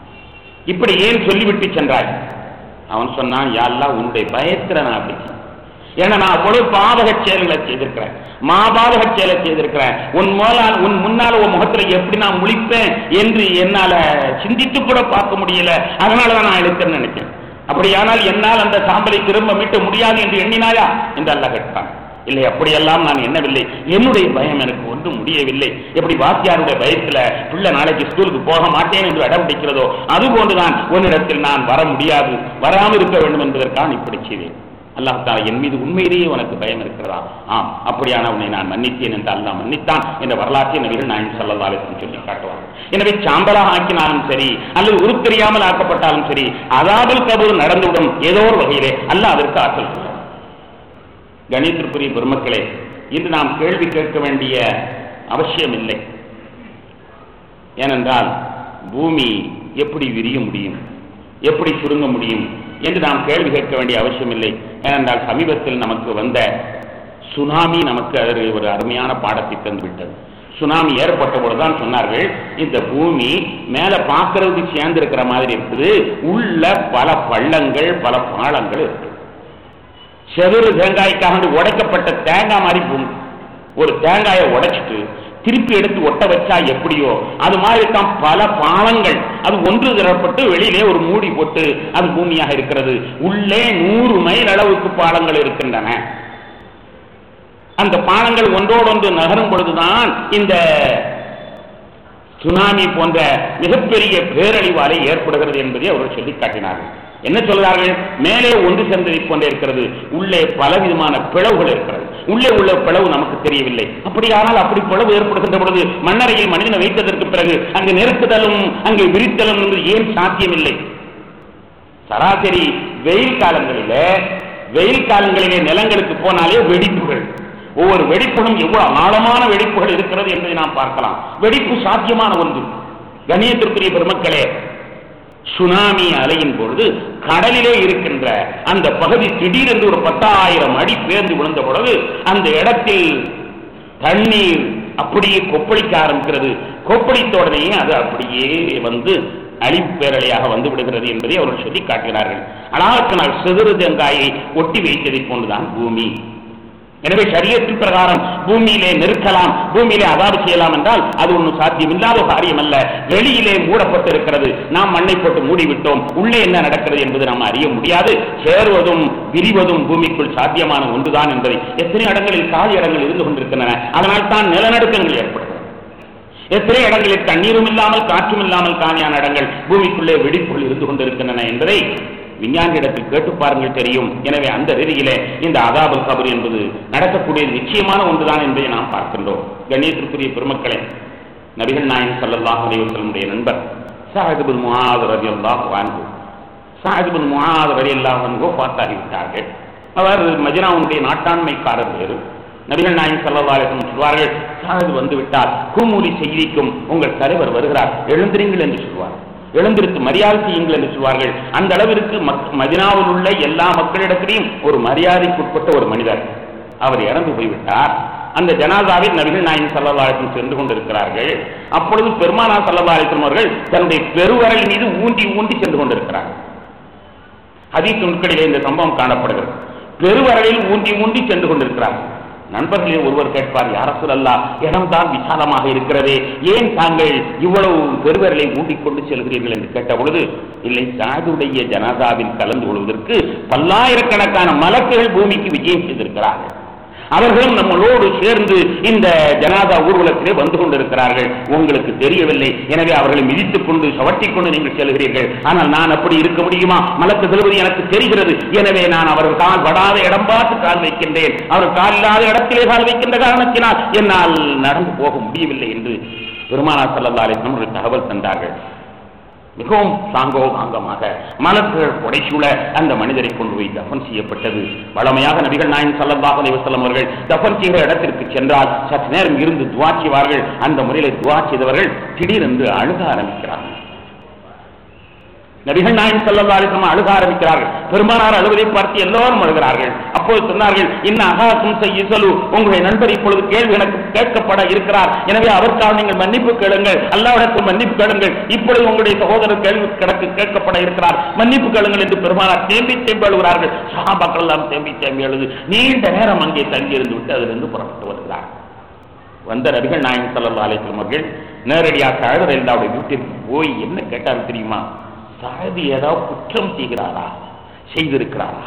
Speaker 1: இப்படி ஏன் சொல்லிவிட்டு சென்றாய் அவன் சொன்னான் யாரெல்லாம் உன்னுடைய பயத்துல நான் அப்படி செய்தேன். ஏன்னா நான் அவ்வளவு பாதக செயல்களை செய்திருக்கிறேன் மாபாதக செயலை செய்திருக்கிறேன் உன் மேலால் உன் முன்னால உன் முகத்துல எப்படி நான் முழிப்பேன் என்று என்னால சிந்தித்து கூட பார்க்க முடியல அதனால தான் நான் எழுத்தேன்னு நினைச்சேன் அப்படியானால் என்னால் அந்த சாம்பலை திரும்ப மீட்ட முடியாது என்று எண்ணினாயா என்று அல்லாஹ் கேட்டான் இல்லை அப்படியெல்லாம் நான் எண்ணவில்லை என்னுடைய பயம் எனக்கு ஒன்றும் முடியவில்லை எப்படி வாத்தியாருடைய பயத்துல பிள்ளை நாளைக்கு ஸ்கூலுக்கு போக மாட்டேன் என்று அடம் பிடிக்கிறதோ அதுபோன்றுதான் உன்னிடத்தில் நான் வர முடியாது வராமல் இருக்க வேண்டும் என்பதற்காக இப்படி செய்தேன் அல்லாஹ் தாலா என் மீது உண்மையிலேயே உனக்கு பயம் இருக்கிறதா ஆம் அப்படியான உன்னை நான் மன்னித்தேன் என்று அல்லாஹ் மன்னித்தான் என்ற வரலாற்றை நபிகள் நாயகம் ஸல்லல்லாஹு அலைஹி வஸல்லம் சொல்லி காட்டுவார் எனவே சாம்பலாக ஆக்கினாலும் சரி அல்லது உருப்பெரியாமல் ஆக்கப்பட்டாலும் சரி அதாபுல் கபூர் நடந்துவிடும் ஏதோ ஒரு வகையிலே அல்லாஹ் அதற்கு ஆற்றல் கொடுக்கிறான். கணித்திற்குரிய பெருமக்களே இன்று நாம் கேள்வி கேட்க வேண்டிய அவசியம் இல்லை ஏனென்றால் பூமி எப்படி விரிய முடியும் எப்படி சுருங்க முடியும் என்று நாம் கேள்வி கேட்க வேண்டிய அவசியம் இல்லை ஏனென்றால் சமீபத்தில் நமக்கு வந்த சுனாமி நமக்கு அதற்கு ஒரு அருமையான பாடத்தை தந்துவிட்டது சுனாமி ஏற்பட்ட பொழுதுதான் சொன்னார்கள் இந்த பூமி மேல பார்க்கறதுக்கு சேர்ந்து இருக்கிற மாதிரி இருக்குது உள்ள பல பள்ளங்கள் பல பாலங்கள் இருக்கு செவரு தேங்காய்க்காக உடைக்கப்பட்ட தேங்காய் மாதிரி பூமி ஒரு தேங்காயை உடைச்சிட்டு திருப்பி எடுத்து ஒட்ட வச்சா எப்படியோ அது மாதிரி தான் பல பாலங்கள் அது ஒன்று திரப்பட்டு வெளியிலே ஒரு மூடி போட்டு அது பூமியாக இருக்கிறது உள்ளே நூறு மைல் அளவுக்கு பாலங்கள் இருக்கின்றன அந்த பாலங்கள் ஒன்றோடொன்று நகரும் பொழுதுதான் இந்த சுனாமி போன்ற மிகப்பெரிய பேரழிவாலை ஏற்படுகிறது என்பதை அவர்கள் சொல்லி காட்டினார்கள் என்ன சொல்கிறார்கள் மேலே ஒன்று சேர்ந்ததை போன்றே இருக்கிறது உள்ளே பலவிதமான பிளவுகள் இருக்கிறது உள்ளே உள்ள பிளவு நமக்கு தெரியவில்லை அப்படியானால் அப்படி பிளவு ஏற்படுகின்ற பொழுது மண்ணறையில் மனிதனை வைத்ததற்கு பிறகு அங்கு நெருக்குதலும் அங்கே விரித்தலும் என்று ஏன் சாத்தியமில்லை சராசரி வெயில் காலங்களில வெயில் காலங்களிலே நிலங்களுக்கு போனாலே வெடிப்புகள் ஒவ்வொரு வெடிப்புகளும் எவ்வளவு ஆழமான வெடிப்புகள் இருக்கிறது என்பதை நாம் பார்க்கலாம் வெடிப்பு சாத்தியமான ஒன்று கணியத்திற்குரிய பெருமக்களே சுனாமி அலையின் பொழுது கடலிலே இருக்கின்ற அந்த பகுதி திடீரென்று ஒரு பத்தாயிரம் அடி பேர்ந்து விழுந்த பொழுது அந்த இடத்தில் தண்ணீர் அப்படியே கொப்பளிக்க ஆரம்பிக்கிறது கொப்பளித்த உடனே அது அப்படியே வந்து அழிவு பேரலையாக வந்து விடுகிறது என்பதை அவர்கள் சொல்லி காட்டுகிறார்கள் அழகாக்கு நாள் சிறு தேங்காயை ஒட்டி வைத்ததை போன்றுதான் பூமி எனவே சரியத்தின் பிரகாரம் பூமியிலே நெருக்கலாம் பூமியிலே அதாறு செய்யலாம் என்றால் அது ஒன்றும் சாத்தியம் இல்லாத காரியம் அல்ல வெளியிலே மூடப்பட்டிருக்கிறது நாம் மண்ணை போட்டு மூடிவிட்டோம் உள்ளே என்ன நடக்கிறது என்பது நாம் அறிய முடியாது சேருவதும் விரிவதும் பூமிக்குள் சாத்தியமான ஒன்றுதான் என்பதை எத்தனை இடங்களில் காலி இடங்கள் இருந்து கொண்டிருக்கின்றன அதனால் தான் நிலநடுக்கங்கள் ஏற்படுகிறது எத்தனை இடங்களில் தண்ணீரும் இல்லாமல் காற்றும் இல்லாமல் காணியான இடங்கள் பூமிக்குள்ளே வெடிப்புகள் இருந்து கொண்டிருக்கின்றன என்பதை விஞ்ஞானியிடத்தில் கேட்டு பாருங்கள் தெரியும் எனவே அந்த ரீதியிலே இந்த அதாபல் கபர் என்பது நடக்கக்கூடிய நிச்சயமான ஒன்றுதான் என்பதை நாம் பார்க்கின்றோம் கணேசத்திற்குரிய பெருமக்களே நபிகள் நாயன் சல்லல்லாஹு அலைஹி வஸல்லமுடைய நண்பர் சாஹிப் பின் முஆத் ரலியல்லாஹு அன்ஹு சாஹிப் பின் முஆத் ரலியல்லாஹு அன்ஹு பார்த்தாகிவிட்டார்கள் அவர் மதினாவுடைய நாட்டாண்மைக்காரர் வேறு நபிகள் நாயகம் சல்லல்லாஹு அலைஹி வஸல்லம் சொல்வார்கள் சாஹிப் வந்து விட்டால் குமூலி செய்திக்கும் உங்கள் தலைவர் வருகிறார் எழுந்திருங்கள் என்று சொல்வார் எழுந்திருக்கு மரியாதை செய்யுங்கள் என்று சொல்வார்கள் அந்த அளவிற்கு மக்- மதினாவில் உள்ள எல்லா மக்களிடத்திலையும் ஒரு மரியாதைக்குட்பட்ட ஒரு மனிதர் அவர் இறந்து போய்விட்டார் அந்த ஜனாதாவில் நபிகள் நாயகம் சல்லல்லாஹு அலைஹி வஸல்லம் சென்று கொண்டிருக்கிறார்கள் அப்பொழுது பெருமானா சல்லல்லாஹு அலைஹி வஸல்லம் அவர்கள் தன்னுடைய பெருவரல் மீது ஊண்டி ஊண்டி சென்று கொண்டிருக்கிறார்கள் ஹதீஸ் நுட்களிலே இந்த சம்பவம் காணப்படுகிறது பெருவரலில் ஊண்டி ஊண்டி சென்று கொண்டிருக்கிறார் நண்பர்களில் ஒருவர் கேட்பார் யார சொல்லல்லா இடம்தான் விசாலமாக இருக்கிறதே ஏன் தாங்கள் இவ்வளவு பெருவரலை ஊண்டிக்கொண்டு செல்கிறீர்கள் என்று கேட்ட பொழுது இல்லை சாதுடைய ஜனாதாவில் கலந்து கொள்வதற்கு பல்லாயிரக்கணக்கான மலக்குகள் பூமிக்கு விஜயம் செய்திருக்கிறார்கள் அவர்களும் நம்மளோடு சேர்ந்து இந்த ஜனாதா ஊர்வலத்திலே வந்து கொண்டிருக்கிறார்கள் உங்களுக்கு தெரியவில்லை எனவே அவர்களை மிதித்துக் கொண்டு சவட்டிக் கொண்டு நீங்கள் செல்கிறீர்கள் ஆனால் நான் அப்படி இருக்க முடியுமா மலக்கு செல்வது எனக்கு தெரிகிறது எனவே நான் அவர்கள் கால் படாத இடம் பார்த்து கால் வைக்கின்றேன் அவர் கால் இல்லாத இடத்திலே கால் வைக்கின்ற காரணத்தினால் என்னால் நடந்து போக முடியவில்லை என்று பெருமானா சல்லா அலிஸ்லம் ஒரு தகவல் தந்தார்கள் மிகவும் சாங்கோபாங்கமாக மலக்குகள் புடைசூழ அந்த மனிதரை கொண்டு போய் தஃபன் செய்யப்பட்டது வளமையாக நபிகள் நாயன் சல்லல்லாஹு அலைஹி வஸல்லம் அவர்கள் தஃபன் செய்கிற இடத்திற்கு சென்றால் சற்று நேரம் இருந்து துவா செய்வார்கள் அந்த முறையிலே துவா செய்தவர்கள் திடீரென்று அழுக ஆரம்பிக்கிறார்கள் நபிகள் நாயன் சல்லல்லாஹு அலைஹி வஸல்லம் அழுக ஆரம்பிக்கிறார்கள் பெருமானார் அழுவதை பார்த்து எல்லோரும் அழுகிறார்கள் அப்போது சொன்னார்கள் இன்ன அகாக்கும் செய்யலு உங்களுடைய நண்பர் இப்பொழுது கேள்வி எனக்கு கேட்கப்பட இருக்கிறார் எனவே அவருக்காக நீங்கள் மன்னிப்பு கேளுங்கள் அல்லாவிடத்தில் மன்னிப்பு கேளுங்கள் இப்பொழுது உங்களுடைய சகோதரர் கேள்வி கிடக்கு கேட்கப்பட இருக்கிறார் மன்னிப்பு கேளுங்கள் என்று பெருமானார் தேம்பி தேம்பி அழுகிறார்கள் சஹாபாக்கள் எல்லாம் தேம்பி தேம்பி அழுது நீண்ட நேரம் அங்கே தங்கியிருந்து விட்டு அதிலிருந்து புறப்பட்டு வருகிறார் வந்த நபிகள் நாயகம் சல்லா அலிஸ்லம் அவர்கள் நேரடியாக அழுகிற எல்லாருடைய வீட்டிற்கு போய் என்ன கேட்டார் தெரியுமா சாதி ஏதாவது குற்றம் செய்கிறாரா செய்திருக்கிறாரா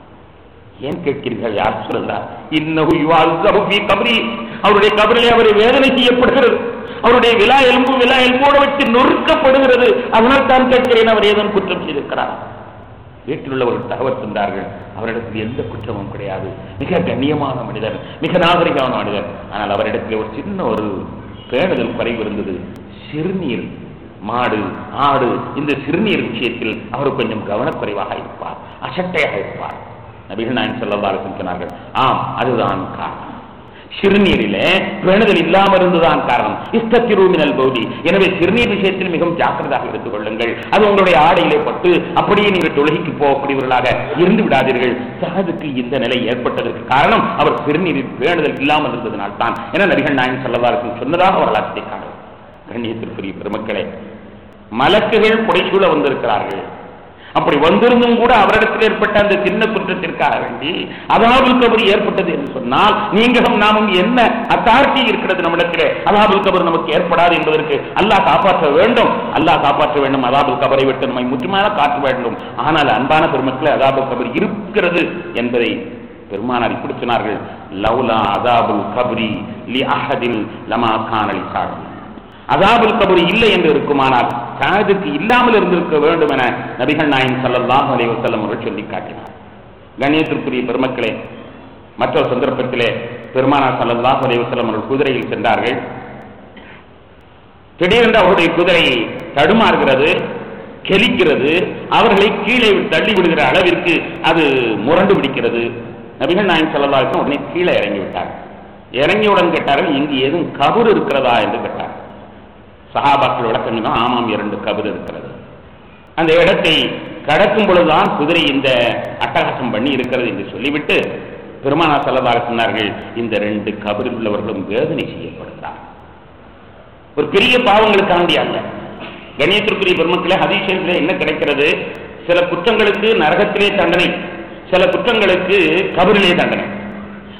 Speaker 1: ஏன் கேட்கிறீர்கள் யார் சொல்லலாம் இன்னஹு யுஅzzபு ஃபீ கப்ரி அவருடைய கபரிலே அவர் வேதனை செய்யப்படுகிறது அவருடைய விலா எலும்பு விலா எலும்போடு வச்சு நொறுக்கப்படுகிறது அதனால் தான் கேட்கிறேன் அவர் ஏதோ குற்றம் செய்திருக்கிறார் வீட்டில் உள்ளவர்கள் தகவல் தந்தார்கள் அவரிடத்தில் எந்த குற்றமும் கிடையாது மிக கண்ணியமான மனிதர் மிக நாகரிகமான மனிதர் ஆனால் அவரிடத்தில் ஒரு சின்ன ஒரு பேணுதல் குறைவு இருந்தது சிறுநீர் மாடு ஆடு இந்த சிறுநீர் விஷயத்தில் அவர் கொஞ்சம் கவனக்குறைவாக இருப்பார் அசட்டையாக இருப்பார் நபிகள் நாயன் செல்லவாறு சொன்னார்கள் ஆம் அதுதான் காரணம் சிறுநீரிலே பேணுதல் இல்லாமல் இருந்துதான் காரணம் இஷ்டத்திருமினல் பௌதி எனவே சிறுநீர் விஷயத்தில் மிகவும் ஜாக்கிரதாக எடுத்துக் கொள்ளுங்கள் அது உங்களுடைய ஆடையிலே பட்டு அப்படியே நீங்கள் தொழுகைக்கு போகக்கூடியவர்களாக இருந்து விடாதீர்கள் சகதுக்கு இந்த நிலை ஏற்பட்டதற்கு காரணம் அவர் சிறுநீரில் பேணுதல் இல்லாமல் இருந்ததனால் தான் என நபிகள் நாயன் செல்லவாருக்கு சொன்னதாக வரலாற்றை காணலாம் கண்ணியத்திற்குரிய பெருமக்களே மலக்குகள் புடைசூழ வந்திருக்கிறார்கள் அப்படி வந்திருந்தும் கூட அவரிடத்தில் ஏற்பட்ட அந்த சின்ன குற்றத்திற்காக வேண்டி அதாபுல் கபர் ஏற்பட்டது என்று சொன்னால் நீங்களும் நாமும் என்ன அத்தாட்சி இருக்கிறது நம்மிடத்திலே அதாபுல் கபர் நமக்கு ஏற்படாது என்பதற்கு அல்லாஹ் காப்பாற்ற வேண்டும் அல்லாஹ் காப்பாற்ற வேண்டும் அதாபுல் கபரை விட்டு நம்மை முற்றுமையாக காற்ற வேண்டும் ஆனால் அன்பான பெருமக்களே அதாபுல் கபர் இருக்கிறது என்பதை பெருமானார் இப்படி சொன்னார்கள் லவ்லா அதாபுல் கபரி லி அஹதில் லமா கானலி சாடி அதாபுல் கபர் இல்லை என்று இருக்குமானால் சாதுக்கு இல்லாமல் இருந்திருக்க வேண்டும் என நபிகள் நாயகம் ஸல்லல்லாஹு அலைஹி வஸல்லம் அவர்கள் சொல்லி காட்டினார் கண்ணியத்திற்குரிய பெருமக்களே மற்றொரு சந்தர்ப்பத்திலே பெருமானார் ஸல்லல்லாஹு அலைஹி வஸல்லம் அவர்கள் குதிரையில் சென்றார்கள் திடீரென்று அவருடைய குதிரை தடுமாறுகிறது கெலிக்கிறது அவர்களை கீழே தள்ளி விடுகிற அளவிற்கு அது முரண்டு பிடிக்கிறது நபிகள் நாயகம் ஸல்லல்லாஹு அலைஹி வஸல்லம் உடனே கீழே இறங்கி விட்டார் இறங்கியவுடன் கேட்டார்கள் இங்கு ஏதும் கபர் இருக்கிறதா என்று கேட்டார் சஹாபாக்கள் விளக்கம் தான் ஆமாம் இரண்டு கபர் இருக்கிறது அந்த இடத்தை கடக்கும் பொழுதுதான் குதிரை இந்த அட்டகாசம் பண்ணி இருக்கிறது என்று சொல்லிவிட்டு பெருமானா செல்லதாக சொன்னார்கள் இந்த ரெண்டு கபரில் உள்ளவர்களும் வேதனை செய்யப்படுகிறார் ஒரு பெரிய பாவங்களுக்காண்டி அல்ல கணியத்திற்குரிய பெருமக்களே ஹதீஷத்திலே என்ன கிடைக்கிறது சில குற்றங்களுக்கு நரகத்திலே தண்டனை சில குற்றங்களுக்கு கபரிலே தண்டனை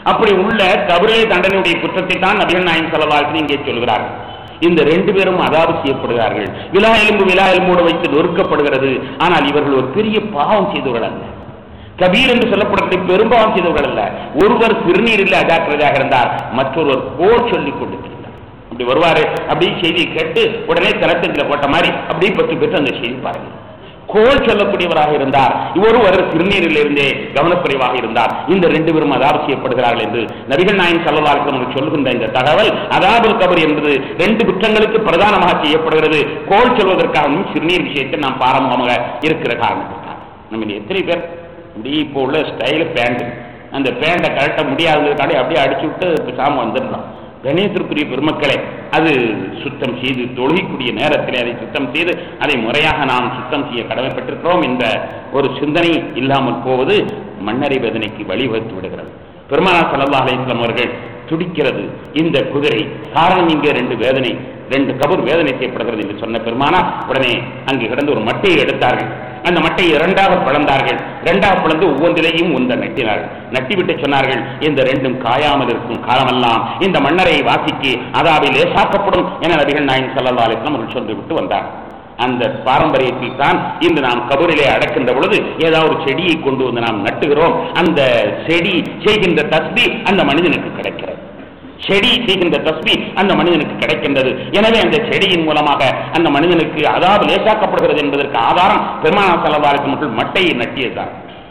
Speaker 1: அப்படி உள்ள கபரே தண்டனையுடைய குற்றத்தை தான் நபிகள் நாயகம் செலவாழ்த்து இங்கே சொல்கிறார்கள் இந்த ரெண்டு பேரும் அதாவது செய்யப்படுகிறார்கள் விழா எலும்பு விழா எலும்போடு வைத்து நொறுக்கப்படுகிறது ஆனால் இவர்கள் ஒரு பெரிய பாவம் செய்தவர்கள் அல்ல கபீர் என்று சொல்லப்படக்கூடிய பெரும்பாவம் செய்தவர்கள் அல்ல ஒருவர் சிறுநீரில் அஜாக்கிரதையாக இருந்தார் மற்றொருவர் போர் சொல்லிக் கொண்டிருக்கிறார் அப்படி வருவாரு அப்படி செய்தி கேட்டு உடனே தலத்தில் போட்ட மாதிரி அப்படியே பத்து பெற்று அந்த செய்தி பாருங்க கோல் சொல்லக்கூடியவராக இருந்தார் ஒருவர் சிறுநீரில் இருந்தே கவனக்குறைவாக இருந்தார் இந்த ரெண்டு பேரும் அதாவது செய்யப்படுகிறார்கள் என்று நபிகள் நாயன் சல்லல்லாஹு சொல்கின்ற இந்த தகவல் அதாபுல் கபர் என்பது ரெண்டு குற்றங்களுக்கு பிரதானமாக செய்யப்படுகிறது கோல் சொல்வதற்காகவும் சிறுநீர் விஷயத்தில் நாம் பாரம்பரியமாக இருக்கிற காரணத்திற்காக நம்ம எத்தனை பேர் இப்படி இப்போ உள்ள ஸ்டைல் பேண்ட் அந்த பேண்டை கரெக்ட முடியாததுக்காண்டி அப்படியே அடிச்சு விட்டு பேசாம வந்துடலாம் கணேசருக்குரிய பெருமக்களே அது சுத்தம் செய்து தொழுகைக்கூடிய நேரத்தில் அதை சுத்தம் செய்து அதை முறையாக நாம் சுத்தம் செய்ய கடமைப்பட்டிருக்கிறோம் என்ற ஒரு சிந்தனை இல்லாமல் போவது மன்னரை வேதனைக்கு வழிவகுத்து விடுகிறது பெருமானா சல்லா அலிஸ்லாம் அவர்கள் துடிக்கிறது இந்த குதிரை காரணம் இங்கே ரெண்டு வேதனை ரெண்டு கபூர் வேதனை செய்யப்படுகிறது என்று சொன்ன பெருமானா உடனே அங்கு கிடந்து ஒரு மட்டையை எடுத்தார்கள் அந்த மட்டையை இரண்டாக பிளந்தார்கள் இரண்டாக பிளந்து ஒவ்வொன்றிலையும் உந்த நட்டினார்கள் நட்டிவிட்டு சொன்னார்கள் இந்த ரெண்டும் காயாமல் இருக்கும் காலமெல்லாம் இந்த மன்னரை வாசிக்கு அதாவது லேசாக்கப்படும் என நபிகள் நாயன் சல்லா அலிஸ்லாம் அவர்கள் சொல்லி விட்டு வந்தார் அந்த பாரம்பரியத்தில் தான் இன்று நாம் கபூரிலே அடக்கின்ற பொழுது ஏதாவது ஒரு செடியை கொண்டு வந்து நாம் நட்டுகிறோம் அந்த செடி செய்கின்ற தஸ்பி அந்த மனிதனுக்கு கிடைக்கிறது செடி செய்கின்ற தஸ்பி அந்த மனிதனுக்கு கிடைக்கின்றது எனவே அந்த செடியின் மூலமாக அந்த மனிதனுக்கு அதாவது லேசாக்கப்படுகிறது என்பதற்கு ஆதாரம் பெருமானா செலவாருக்கு மக்கள் மட்டையை நட்டியதுதான்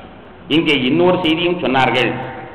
Speaker 1: இங்கே இன்னொரு செய்தியும் சொன்னார்கள்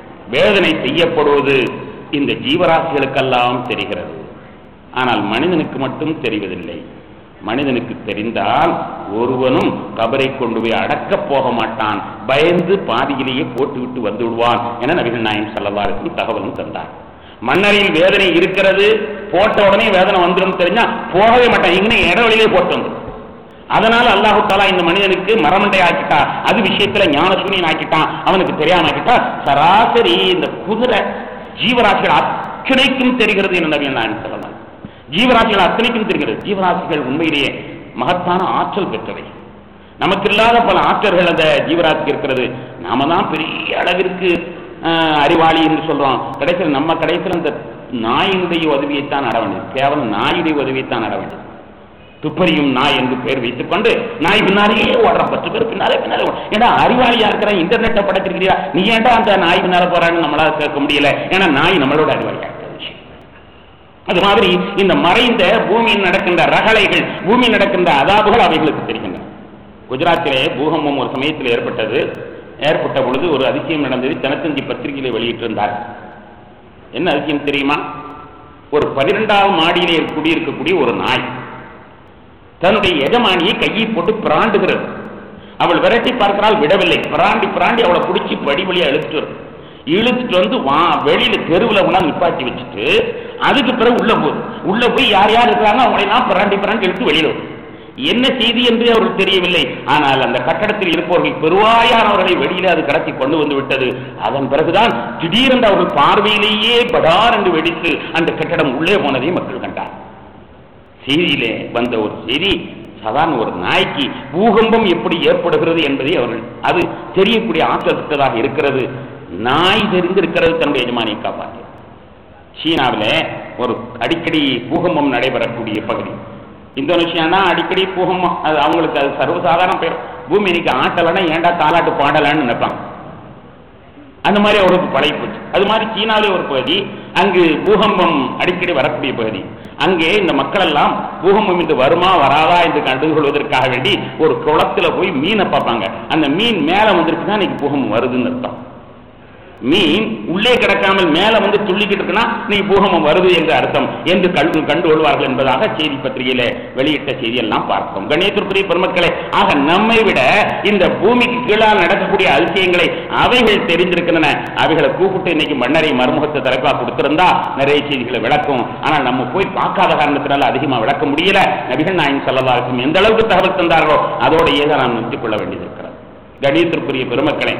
Speaker 1: வேதனை செய்யப்படுவது இந்த ஜீவராசிகளுக்கெல்லாம் தெரிகிறது ஆனால் மனிதனுக்கு மட்டும் தெரிவதில்லை மனிதனுக்கு தெரிந்தால் ஒருவனும் கபரை கொண்டு போய் அடக்கப் போக மாட்டான் பயந்து பாதியிலேயே போட்டுவிட்டு வந்து விடுவான் என நபிகள் நாயம் சல்லவாருக்கும் தகவலும் தந்தார் மன்னரில் வேதனை இருக்கிறது போட்ட உடனே வேதனை வந்துடும் தெரிஞ்சா போகவே மாட்டான் இங்கே இடவெளியிலே போட்டு வந்துடும் அதனால அல்லாஹு தாலா இந்த மனிதனுக்கு மரமண்டை ஆக்கிட்டா அது விஷயத்துல ஞான சூனியன் ஆக்கிட்டான் அவனுக்கு தெரியாம ஆக்கிட்டா சராசரி இந்த குதிரை ஜீவராசிகள் அத்தனைக்கும் தெரிகிறது என்று நபிகள் நாயம் சொல்லலாம் ஜீவராசிகள் அத்தனைக்கும் தெரிகிறது ஜீவராசிகள் உண்மையிலேயே மகத்தான ஆற்றல் பெற்றவை நமக்கு இல்லாத பல ஆற்றல்கள் அந்த ஜீவராசிக்கு இருக்கிறது நாம தான் பெரிய அளவிற்கு அறிவாளி என்று சொல்றோம் கடைசியில் நம்ம கடைசியில் அந்த நாயினுடைய உதவியைத்தான் நட வேண்டியது கேவலம் நாயுடைய உதவியைத்தான் நட வேண்டியது துப்பறியும் நாய் என்று பெயர் வைத்துக் கொண்டு நாய் பின்னாலேயே ஓடுறான் பத்து பேர் பின்னாலே பின்னாலே ஏன்னா அறிவாளியா இருக்கிற இன்டர்நெட்டை படைச்சிருக்கிறீரா நீ ஏன்டா அந்த நாய் பின்னால போறான்னு நம்மளால கேட்க முடியல ஏன்னா நாய் நம்மளோட அறிவாளியா இருக்கிற விஷயம் அது மாதிரி இந்த மறைந்த பூமியில் நடக்கின்ற ரகளைகள் பூமியில் நடக்கின்ற அதாபுகள் அவைகளுக்கு தெரிகின்றன குஜராத்திலே பூகம்பம் ஒரு சமயத்தில் ஏற்பட்டது ஏற்பட்ட பொழுது ஒரு அதிசயம் நடந்தது தினத்தந்தி பத்திரிகையில வெளியிட்டிருந்தார் என்ன அதிசயம் தெரியுமா ஒரு பனிரெண்டாவது மாடியிலே குடியிருக்கக்கூடிய ஒரு நாய் தன்னுடைய எஜமானியை கையை போட்டு பிராண்டுகிறது அவள் விரட்டி பார்க்கிறாள் விடவில்லை பிராண்டி பிராண்டி அவளை பிடிச்சி படி வழியா இழுத்துட்டு வருது இழுத்துட்டு வந்து வா வெளியில தெருவில் உணா நிப்பாட்டி வச்சுட்டு அதுக்கு பிறகு உள்ள போகுது உள்ள போய் யார் யார் இருக்கிறாங்க அவங்களை எல்லாம் பிராண்டி பிராண்டி எடுத்து வெளியில வரும் என்ன செய்தி என்று அவருக்கு தெரியவில்லை ஆனால் அந்த கட்டடத்தில் இருப்பவர்கள் பெருவாயானவர்களை வெளியில அது கடத்தி கொண்டு வந்து விட்டது அதன் பிறகுதான் திடீரென்று அவர்கள் பார்வையிலேயே படார் என்று வெடித்து அந்த கட்டடம் உள்ளே போனதை மக்கள் கண்டார் செய்தியிலே வந்த ஒரு செய்தி சாதாரண ஒரு நாய்க்கு பூகம்பம் எப்படி ஏற்படுகிறது என்பதை அவர்கள் அது தெரியக்கூடிய ஆற்றல் பெற்றதாக இருக்கிறது நாய் தெரிந்திருக்கிறது தன்னுடைய எஜமானியை காப்பாற்ற சீனாவில் ஒரு அடிக்கடி பூகம்பம் நடைபெறக்கூடிய பகுதி இந்தோனேஷியானா அடிக்கடி பூகம்பம் அது அவங்களுக்கு அது சர்வசாதாரண பேர் பூமி இன்னைக்கு ஆட்டலைன்னா ஏன்டா தாலாட்டு பாடலான்னு நினைப்பாங்க அந்த மாதிரி அவருக்கு பழகி போச்சு அது மாதிரி சீனாவிலே ஒரு பகுதி அங்கு பூகம்பம் அடிக்கடி வரக்கூடிய பகுதி அங்கே இந்த மக்கள் எல்லாம் பூகம்பம் இது வருமா வராதா என்று கண்டுகொள்வதற்காக வேண்டி ஒரு குளத்துல போய் மீனை பார்ப்பாங்க அந்த மீன் மேல வந்திருக்குன்னா இன்னைக்கு பூகம்பம் வருதுன்னு அர்த்தம் மீன் உள்ளே கிடக்காமல் மேல வந்து துள்ளிக்கிட்டு இருக்குன்னா இன்னைக்கு பூகம்பம் வருது என்ற அர்த்தம் என்று கண்டு கண்டு கொள்வார்கள் என்பதாக செய்தி பத்திரிகையில வெளியிட்ட செய்தியெல்லாம் பார்க்கிறோம் கணேசத்துக்குரிய பெருமக்களே ஆக நம்மை விட இந்த பூமிக்கு கீழால் நடக்கக்கூடிய அதிசயங்களை அவைகள் தெரிந்திருக்கின்றன அவைகளை கூப்பிட்டு இன்னைக்கு மன்னரை மறுமுகத்தை தலைப்பா கொடுத்திருந்தா நிறைய செய்திகளை விளக்கும் ஆனால் நம்ம போய் பார்க்காத காரணத்தினால அதிகமா விளக்க முடியல நபிகள் நாயன் சொல்லலா இருக்கும் எந்த அளவுக்கு தகவல் தந்தார்களோ அதோடையே தான் நாம் நிறுத்திக் கொள்ள வேண்டியது இருக்கிறது கணேசத்திற்குரிய பெருமக்களே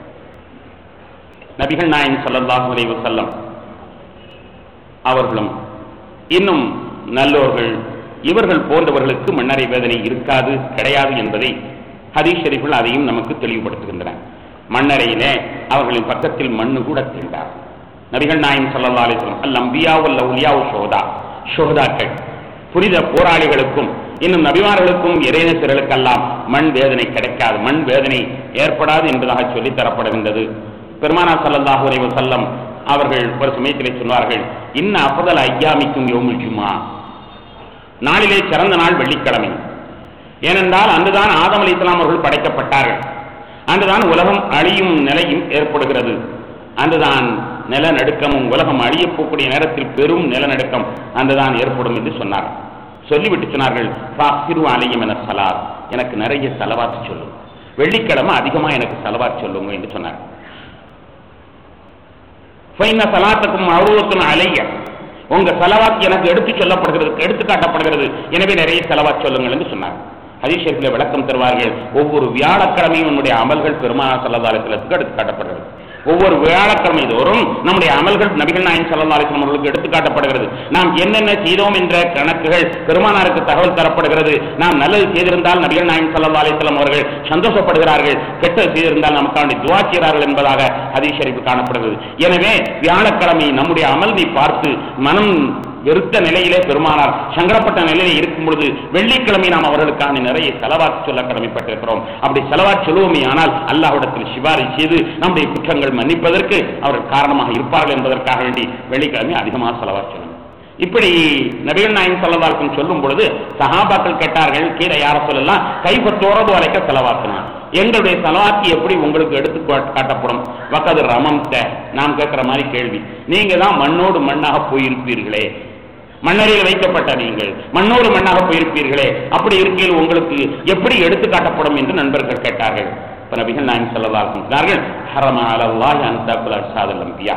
Speaker 1: நபிகள் நாயன் ஸல்லல்லாஹு அலைஹி வஸல்லம் அவர்களும் இன்னும் நல்லோர்கள் இவர்கள் போன்றவர்களுக்கு மன்னரை வேதனை இருக்காது கிடையாது என்பதை ஹதீஸ் ஷரீஃபில் அதையும் நமக்கு தெளிவுபடுத்துகின்றன மண்ணறையிலே அவர்களின் பக்கத்தில் மண்ணு கூட தீண்டார் நபிகள் நாயம் சல்லா அலிஸ்லாம் அல் அம்பியா வல் அவுலியா ஷோதா ஷோதாக்கள் புனித போராளிகளுக்கும் இன்னும் நபிமார்களுக்கும் இறைநேசர்களுக்கெல்லாம் மண் வேதனை கிடைக்காது மண் வேதனை ஏற்படாது என்பதாக சொல்லித் தரப்படுகின்றது பெருமானா சல்லல்லாஹு அலைஹி வஸல்லம் அவர்கள் ஒரு சமயத்திலே சொன்னார்கள் இன்ன அஃதல் ஐயாமிக்கும் யோமுல் ஜும்மா நாளிலே சிறந்த நாள் வெள்ளிக்கிழமை ஏனென்றால் அன்றுதான் ஆதம் அலி இஸ்லாம் அவர்கள் படைக்கப்பட்டார்கள் அன்றுதான் உலகம் அழியும் நிலையும் ஏற்படுகிறது அன்றுதான் நிலநடுக்கமும் உலகம் அழியப் போகக்கூடிய நேரத்தில் பெரும் நிலநடுக்கம் அன்றுதான் ஏற்படும் என்று சொன்னார் சொல்லிவிட்டு சொன்னார்கள் "ஃபாக்பிரு அலையும் என சலாத் எனக்கு நிறைய செலவாத்து சொல்லும் வெள்ளிக்கிழமை அதிகமா எனக்கு செலவாத்து சொல்லுங்க என்று சொன்னார் ஃபைன சலாத்துக்கும் அருவத்தும் அலைய உங்க செலவாக்கு எனக்கு எடுத்து சொல்லப்படுகிறது எடுத்து காட்டப்படுகிறது எனவே நிறைய செலவா சொல்லுங்கள் என்று சொன்னார் ஹதீஷர்களை விளக்கம் தருவார்கள் ஒவ்வொரு வியாழக்கிழமையும் நம்முடைய அமல்கள் பெருமானா சல்லதாலயத்திற்கு எடுத்து காட்டப்படுகிறது ஒவ்வொரு வியாழக்கிழமை தோறும் நம்முடைய அமல்கள் நபிகள் நாயன் சல்லா அலிஸ்லாம் அவர்களுக்கு எடுத்து காட்டப்படுகிறது நாம் என்னென்ன செய்தோம் என்ற கணக்குகள் பெருமானாருக்கு தகவல் தரப்படுகிறது நாம் நல்லது செய்திருந்தால் நபிகள் நாயன் சல்லா அலிஸ்லாம் அவர்கள் சந்தோஷப்படுகிறார்கள் கெட்டது செய்திருந்தால் நமக்காண்டி துவா செய்கிறார்கள் என்பதாக ஹதீஸ் ஷரீஃப் காணப்படுகிறது எனவே வியாழக்கிழமை நம்முடைய அமல்வை பார்த்து மனம் வெறுத்த நிலையிலே பெருமானார் சங்கடப்பட்ட நிலையிலே இருக்கும் பொழுது வெள்ளிக்கிழமை நாம் அவர்களுக்கான நிறைய செலவாக்கு சொல்ல கடமைப்பட்டிருக்கிறோம் அப்படி செலவாக்கு சொல்லுவோமே ஆனால் அல்லாஹ்விடத்தில் சிபாரி செய்து நம்முடைய குற்றங்கள் மன்னிப்பதற்கு அவர்கள் காரணமாக இருப்பார்கள் என்பதற்காக வேண்டி வெள்ளிக்கிழமை அதிகமாக செலவாக்கு சொல்லணும் இப்படி நபிகள் நாயகம் செல்லவாக்கும் சொல்லும் பொழுது சஹாபாக்கள் கேட்டார்கள் கீழே யார சொல்லலாம் கைப்பற்றோரது வரைக்க செலவாக்கினான் எங்களுடைய செலவாக்கி எப்படி உங்களுக்கு எடுத்து காட்- காட்டப்படும் வக்கது ரமம் நாம் கேட்கிற மாதிரி கேள்வி நீங்க தான் மண்ணோடு மண்ணாக போயிருப்பீர்களே மண்ணறையில் வைக்கப்பட்ட நீங்கள் மண்ணோடு மண்ணாக போயிருப்பீர்களே அப்படி இருக்கையில் உங்களுக்கு எப்படி எடுத்து காட்டப்படும் என்று நண்பர்கள் கேட்டார்கள் இப்ப நபிகள் நாயகம் செல்லவாக்கும் சொன்னார்கள் ஹரம அலல்லாஹ் அன்தாக்குல் அர்சாதல் அம்பியா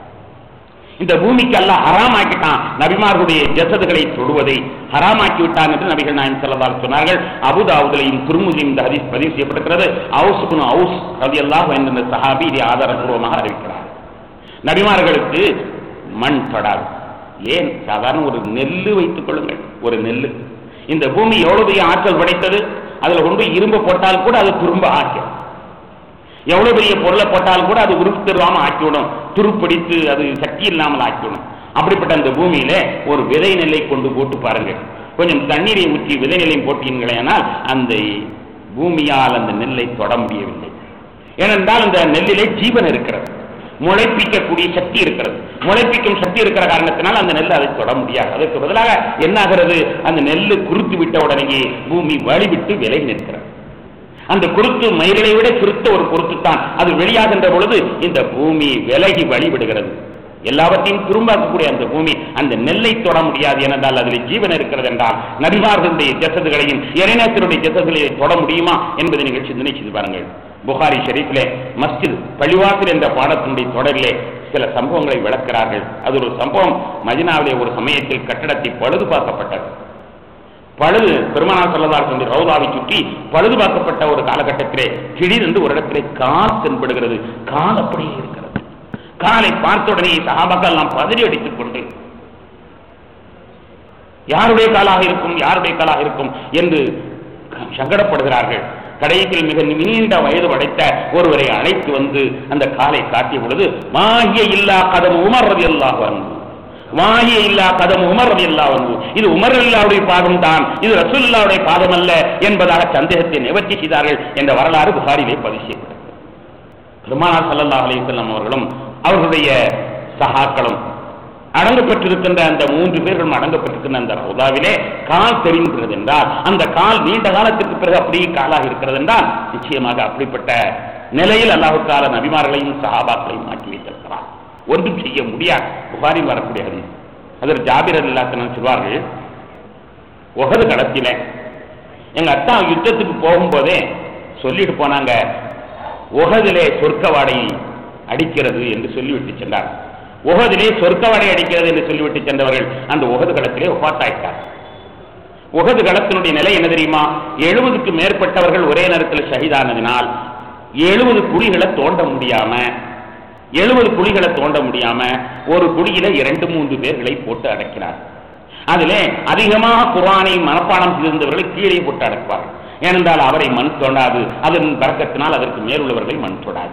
Speaker 1: இந்த பூமிக்கு அல்லாஹ் ஹராமாக்கிட்டான் நபிமார்களுடைய ஜசதுகளை தொடுவதை ஹராமாக்கி விட்டான் என்று நபிகள் நாயம் செல்லதால் சொன்னார்கள் அபுதாவுதலையும் துருமுதியும் இந்த ஹதீஸ் பதிவு செய்யப்பட்டிருக்கிறது அவுஸ் குனு அவுஸ் ரவி அல்லாஹ் என்ற சஹாபி இதை ஆதாரபூர்வமாக அறிவிக்கிறார் நபிமார்களுக்கு மண் தொடாது ஏன் சாதாரண ஒரு நெல்லு வைத்துக் கொள்ளுங்கள் ஒரு நெல்லு இந்த பூமி எவ்வளவு பெரிய ஆற்றல் படைத்தது அதுல கொண்டு போய் இரும்பு போட்டால் கூட அது திரும்ப ஆக்கும் எவ்வளவு பெரிய பொருளை போட்டாலும் கூட அது உருப்பு தருவாம ஆக்கிவிடும் துருப்பிடித்து அது சக்தி இல்லாமல் ஆக்கிவிடும் அப்படிப்பட்ட அந்த பூமியில ஒரு விதை நெல்லை கொண்டு போட்டு பாருங்க கொஞ்சம் தண்ணீரை ஊற்றி விதை நெல்லையும் போட்டீங்களேனால் அந்த பூமியால் அந்த நெல்லை தொட முடியவில்லை ஏனென்றால் அந்த நெல்லிலே ஜீவன் இருக்கிறது முளைப்பிக்கக்கூடிய சக்தி இருக்கிறது முளைப்பிக்கும் சக்தி இருக்கிற காரணத்தினால் அந்த நெல் அதை தொட முடியாது அதற்கு பதிலாக என்ன ஆகிறது அந்த நெல்லு குருத்து விட்ட உடனேயே பூமி வழிவிட்டு விலகி நிற்கிறது அந்த குருத்து மயிலை விட சிறுத்த ஒரு குருத்து தான் அது வெளியாகின்ற பொழுது இந்த பூமி விலகி வழிவிடுகிறது எல்லாவற்றையும் திரும்பாக்கக்கூடிய அந்த பூமி அந்த நெல்லை தொட முடியாது ஏனென்றால் அதில் ஜீவன் இருக்கிறது என்றால் நபிமார்களுடைய ஜசதுகளையும் இறைநேசருடைய ஜசதுகளை தொட முடியுமா என்பதை நீங்கள் சிந்தனை செய்து பாருங்கள் புகாரி ஷெரீஃபிலே மஸ்ஜித் பள்ளிவாசல் என்ற பாடத்தினுடைய தொடரிலே சில சம்பவங்களை விளக்கிறார்கள் அது ஒரு சம்பவம் மதினாவிலே ஒரு சமயத்தில் கட்டடத்தை பழுது பார்க்கப்பட்டது பழுது பெருமானார் சொல்லதார் சொல்லி ரவுதாவை சுற்றி பழுது பார்க்கப்பட்ட ஒரு காலகட்டத்திலே திடீரென்று ஒரு இடத்திலே கால் தென்படுகிறது கால் அப்படியே இருக்கிறது காலை பார்த்த உடனே சகாபாக்கள் எல்லாம் பதறி அடித்துக் கொண்டு யாருடைய காலாக இருக்கும் யாருடைய காலாக இருக்கும் என்று சங்கடப்படுகிறார்கள் கடைசியில் மிக நீண்ட வயது படைத்த ஒருவரை அழைத்து வந்து அந்த காலை காட்டிய பொழுது மாகிய இல்லா கதம் உமர் ரதி அல்லாஹ் வாகிய இல்லா கதம் உமர் ரதி அல்லாஹ் இது உமர் அல்லாவுடைய பாதம் தான் இது ரசூல்லாவுடைய பாதம் அல்ல என்பதாக சந்தேகத்தை நிவர்த்தி செய்தார்கள் என்ற வரலாறு புகாரிலே பதிவு செய்யப்பட்டது பெருமானார் ஸல்லல்லாஹு அலைஹி வஸல்லம் அவர்களும் அவர்களுடைய சகாக்களும் அடங்கப்பட்டிருக்கின்ற அந்த மூன்று பேர்களும் அடங்கப்பட்டிருக்கின்ற அந்த ரவுதாவிலே கால் தெரிகிறது என்றால் அந்த கால் நீண்ட காலத்திற்கு பிறகு அப்படியே காலாக இருக்கிறது என்றால் நிச்சயமாக அப்படிப்பட்ட நிலையில் அல்லாஹு தாலா நபிமார்களையும் சஹாபாக்களையும் மாற்றி வைத்திருக்கிறார் ஒன்றும் செய்ய முடியாது புகாரில் வரக்கூடிய ஹதீஸ் அதில் ஜாபிர் அல்லாத்தன சொல்வார்கள் உகது களத்தில எங்க அத்தா யுத்தத்துக்கு போகும்போதே சொல்லிட்டு போனாங்க உகதிலே சொர்க்கவாடை அடிக்கிறது என்று சொல்லிவிட்டு சென்றார் உகதிலே சொர்க்கவாடை அடிக்கிறது என்று சொல்லிவிட்டு சென்றவர்கள் அந்த உகது களத்திலே ஒப்பாத்தாயிட்டார் உகது களத்தினுடைய நிலை என்ன தெரியுமா எழுபதுக்கு மேற்பட்டவர்கள் ஒரே நேரத்தில் ஷஹீதானதினால் எழுபது குழிகளை தோண்ட முடியாம எழுபது குழிகளை தோண்ட முடியாம ஒரு குழியில இரண்டு மூன்று பேர்களை போட்டு அடக்கினார் அதிலே அதிகமாக குர்ஆனை மனப்பாடம் செய்திருந்தவர்களை கீழே போட்டு அடக்குவார்கள் ஏனென்றால் அவரை மண் தொடாது அதன் பறக்கத்தினால் அதற்கு மேலுள்ளவர்களை மண் தொடாது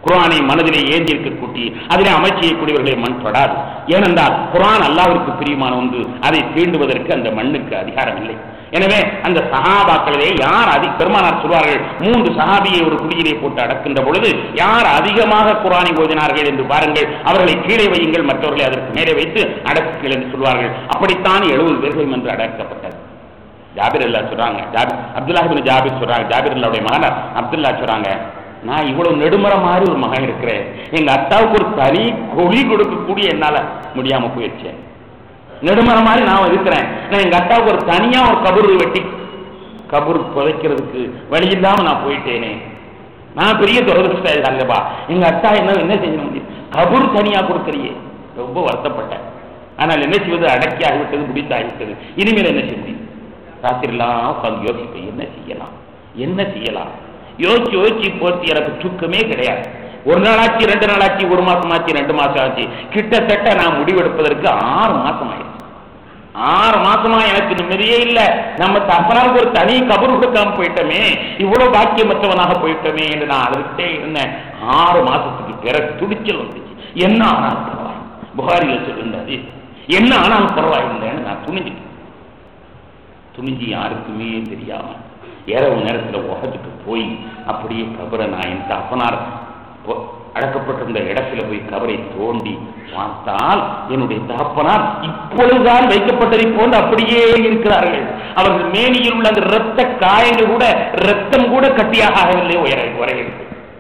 Speaker 1: குர்ஆனை மனதிலே ஏந்தி இருக்கக்கூடிய அதிலே அமல் செய்யக்கூடியவர்களை மண் தொடாது ஏனென்றால் குர்ஆன் அல்லாஹ்விற்கு பிரியமான ஒன்று அதை தீண்டுவதற்கு அந்த மண்ணுக்கு அதிகாரம் இல்லை எனவே அந்த சஹாபாக்களிலே யார் அதிக பெருமானார் சொல்வார்கள் மூன்று சஹாபியை ஒரு குடியிலே போட்டு அடக்கின்ற பொழுது யார் அதிகமாக குரானை ஓதினார்கள் என்று பாருங்கள் அவர்களை கீழே வையுங்கள் மற்றவர்களை அதற்கு மேலே வைத்து அடக்குங்கள் என்று சொல்வார்கள் அப்படித்தான் எழுபது பேர்களும் என்று அடக்கப்பட்டது ஜாபிர் அல்லா சொல்றாங்க ஜாபிர் அப்துல்லா பின் ஜாபிர் சொல்றாங்க ஜாபிர் அல்லாவுடைய மகனார் அப்துல்லா சொல்றாங்க நான் இவ்வளவு நெடுமர மாதிரி ஒரு மகன் இருக்கிறேன் எங்க அத்தாவுக்கு ஒரு தனி கொடி கொடுக்கக்கூடிய என்னால முடியாம போயிடுச்சு நெடுமர மாதிரி நான் இருக்கிறேன் நான் எங்க அத்தாவுக்கு ஒரு தனியா ஒரு கபூர் வெட்டி கபூர் புதைக்கிறதுக்கு வழி இல்லாம நான் போயிட்டேனே நான் பெரிய துரதிருஷ்டம் அல்லப்பா எங்க அத்தா என்ன என்ன செய்ய முடியும் கபூர் தனியா கொடுக்கறியே ரொம்ப வருத்தப்பட்டேன் ஆனால் என்ன செய்வது அடக்கி ஆகிவிட்டது முடித்தாகிவிட்டது இனிமேல் என்ன செய்ய முடியும் ராத்திரிலாம் உட்காந்து யோசிப்பேன் என்ன செய்யலாம் என்ன செய்யலாம் யோசிச்சு யோசிச்சு போச்சு எனக்கு தூக்கமே கிடையாது ஒரு நாளாச்சு ரெண்டு நாளாச்சு ஒரு மாசம் ஆச்சு ரெண்டு மாசம் ஆச்சு கிட்டத்தட்ட நான் முடிவெடுப்பதற்கு ஆறு மாசம் ஆயிடுச்சு ஆறு மாசமா எனக்கு நிம்மதியே இல்ல நம்ம தப்பனாருக்கு ஒரு தனி கபர் கொடுக்காம போயிட்டோமே இவ்வளவு பாக்கியமற்றவனாக போயிட்டோமே என்று நான் அழுதுகிட்டே இருந்தேன் ஆறு மாசத்துக்கு பிறகு துடிச்சல் வந்துச்சு என்ன ஆனாலும் பரவாயில்லை புகாரில சொல்லியிருந்தாரு என்ன ஆனாலும் பரவாயில்லைன்னு நான் துணிஞ்சிட்டேன் துணிஞ்சு யாருக்குமே தெரியாம இரவு நேரத்துல உகத்துக்கு போய் அப்படியே கபரை நான் என் தப்பனார் பொ- அடக்கப்பட்டிருந்த இடத்துல போய் கபரை தோண்டி பார்த்தால் என்னுடைய தகப்பனார் இப்பொழுதுதான் வைக்கப்பட்டதை போன்று அப்படியே இருக்கிறார்கள் அவர்கள் மேனியில் உள்ள அந்த இரத்த காயங்கள் கூட ரத்தம் கூட கட்டியாக ஆகவில்லை உயர உரையிருக்கு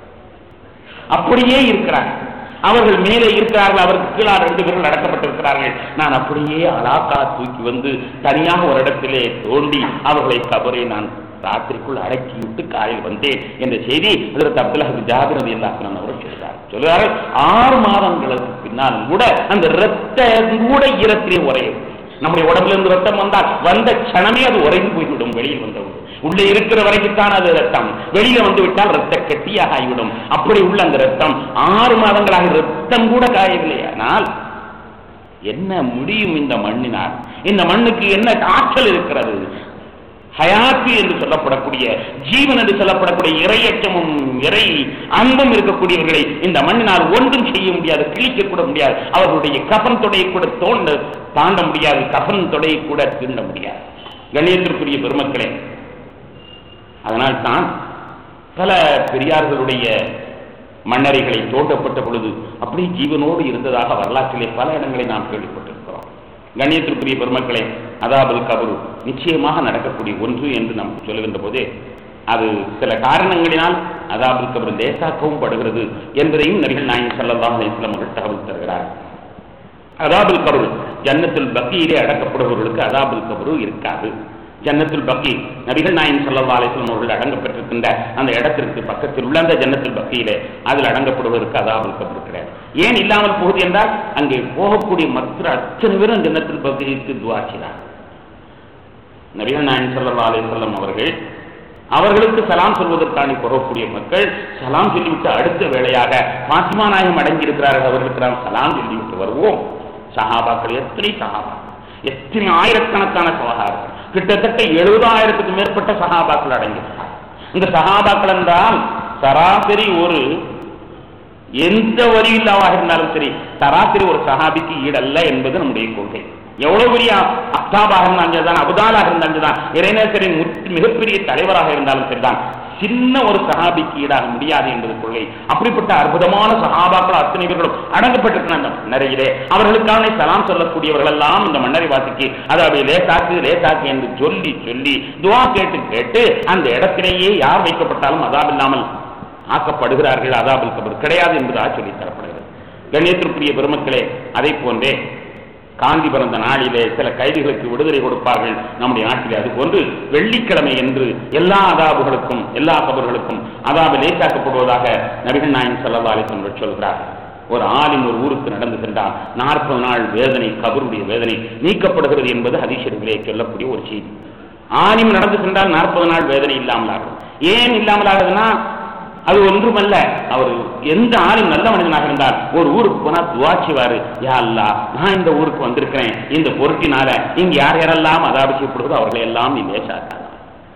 Speaker 1: அப்படியே இருக்கிறார்கள் அவர்கள் மேலே இருக்கிறார்கள் அவருக்கு கீழே ரெண்டு பேர்கள் அடக்கப்பட்டிருக்கிறார்கள் நான் அப்படியே அலாக்கா தூக்கி வந்து தனியாக ஒரு இடத்திலே தோண்டி அவர்களை கபரை நான் ராத்திரிக்குள் அடக்கி விட்டு காலையில் வந்தேன் என்ற செய்தி அதற்கு அப்துல்லாஹ் ஜாபிர் ரதி அல்லாஹ் அவர் சொல்கிறார் சொல்கிறார்கள் ஆறு மாதங்களுக்கு பின்னாலும் கூட அந்த இரத்தம் கூட ஈரத்திலே உரையும் நம்முடைய உடம்புல இருந்து ரத்தம் வந்தால் வந்த க்ஷணமே அது உறைந்து போய்விடும் வெளியில் வந்தவுடன் உள்ளே இருக்கிற வரைக்கும் தான் அது ரத்தம் வெளியில வந்து விட்டால் ரத்த கட்டியாக ஆகிவிடும் அப்படி உள்ள அந்த ரத்தம் ஆறு மாதங்களாக ரத்தம் கூட காயவில்லை ஆனால் என்ன முடியும் இந்த மண்ணினால் இந்த மண்ணுக்கு என்ன ஆற்றல் இருக்கிறது ஹயாத்தி என்று சொல்லப்படக்கூடிய ஜீவன் என்று சொல்லப்படக்கூடிய இரையச்சமும் இறை அன்பும் இருக்கக்கூடியவர்களை இந்த மண்ணினால் ஒன்றும் செய்ய முடியாது கிழிக்க கூட முடியாது அவர்களுடைய கபன் தொடையை கூட தோண்ட தாண்ட முடியாது கபன் தொடையை கூட தீண்ட முடியாது கணியத்திற்குரிய பெருமக்களே அதனால் தான் பல பெரியார்களுடைய மன்னரைகளை தோண்டப்பட்ட பொழுது அப்படியே ஜீவனோடு இருந்ததாக வரலாற்றிலே பல இடங்களை நாம் கேள்விப்பட்டிருக்கிறோம் கண்ணியத்திற்குரிய பெருமக்களே அதாவது கபரு நிச்சயமாக நடக்கக்கூடிய ஒன்று என்று நமக்கு சொல்லுகின்ற போதே அது சில காரணங்களினால் அதாவது கபரு லேசாக்கவும் படுகிறது என்பதையும் நபிகள் நாயகம் ஸல்லல்லாஹு அலைஹி வஸல்லம் அவர்கள் தகவல் தருகிறார் அதாபுல் கபரு ஜன்னத்துல் பக்கியிலே அடக்கப்படுபவர்களுக்கு அதாபுல் கபரு இருக்காது ஜன்னத்துல் பக்கி நபிகள் நாயகம் ஸல்லல்லாஹு அலைஹி வஸல்லம் அவர்கள் அடங்கப்பட்டிருக்கின்ற அந்த இடத்திற்கு பக்கத்தில் உள்ள அந்த ஜன்னத்துல் பக்கியிலே அதில் அடங்கப்படுவதற்கு அதாபுல் கபரு கிடையாது ஏன் இல்லாமல் போகுது என்றால் அங்கே போகக்கூடிய மற்ற அத்தனை பேரும் ஜன்னத்துல் பக்கிக்கு துவா செய்தார் நபிகள் நாயகம் ஸல்லல்லாஹு அலைஹி வஸல்லம் அவர்கள் அவர்களுக்கு சலாம் சொல்வதற்காண்டி போகக்கூடிய மக்கள் சலாம் சொல்லிவிட்டு அடுத்த வேளையாக பாத்திமா நாயகம் அடங்கியிருக்கிறார்கள் அவர்களுக்கு நாம் சலாம் சொல்லிவிட்டு வருவோம் சஹாபாக்கள் எத்தனை சஹாபாக்கள் எத்தனை ஆயிரக்கணக்கான சஹாபாக்கள் கிட்டத்தட்ட எழுபதாயிரத்துக்கு மேற்பட்ட சஹாபாக்கள் அடங்கியிருக்கிறார் இந்த சஹாபாக்கள் என்றால் சராசரி ஒரு எந்த வரியில்லாவாக இருந்தாலும் சரி சராசரி ஒரு சஹாபிக்கு ஈடல்ல என்பது நம்முடைய கொள்கை எவ்வளவு பெரிய அக்தாபாக இருந்தாலும் சரிதான் அபுதாலாக இருந்தாலும் சரிதான் இறைநேசரின் முற்று- மிகப்பெரிய தலைவராக இருந்தாலும் சரிதான் சின்ன ஒரு சஹாபிக்கு ஈடாக முடியாது என்பது கொள்கை அப்படிப்பட்ட அற்புதமான சஹாபாக்கள் அத்தனை பேர்களும் அடங்கப்பட்டிருக்கிற அந்த மன்னரையிலே அவர்களுக்கான சலாம் சொல்லக்கூடியவர்கள் எல்லாம் இந்த மன்னரை வாசிக்கு அதாவது லேசாக்கு லேசாக்கு என்று சொல்லி சொல்லி துவா கேட்டு கேட்டு அந்த இடத்திலேயே யார் வைக்கப்பட்டாலும் அதாபில்லாமல் ஆக்கப்படுகிறார்கள் அதாபுல் கபர் கிடையாது என்பதாக சொல்லித் தரப்படுகிறது கண்ணியத்திற்குரிய பெருமக்களே அதை போன்றே காந்தி பிறந்த நாளிலே சில கைதிகளுக்கு விடுதலை கொடுப்பார்கள் நம்முடைய நாட்டிலே அது போன்று வெள்ளிக்கிழமை என்று எல்லா அதாபுகளுக்கும் எல்லா கபர்களுக்கும் அதாபு லேசாக்கப்படுவதாக நபிகள் நாயகம் சல்லா அலிசன் சொல்கிறார் ஒரு ஆளின் ஒரு ஊருக்கு நடந்து சென்றால் நாற்பது நாள் வேதனை கபருடைய வேதனை நீக்கப்படுகிறது என்பது ஹதீஷர்களே சொல்லக்கூடிய ஒரு செய்தி ஆணிம் நடந்து சென்றால் நாற்பது நாள் வேதனை இல்லாமலாகும் ஏன் இல்லாமலாகுதுன்னா அது ஒன்றுமல்ல அவர் எந்த ஆளும் நல்ல மனிதனாக இருந்தால் ஒரு ஊருக்கு போனா துவா செய்வாரு யா அல்லா நான் இந்த ஊருக்கு வந்திருக்கிறேன் இந்த பொருட்டினால இங்க யார் யாரெல்லாம் அதாபிஷேகப்படுவதோ அவர்களை எல்லாம் நீ லேசாக்காத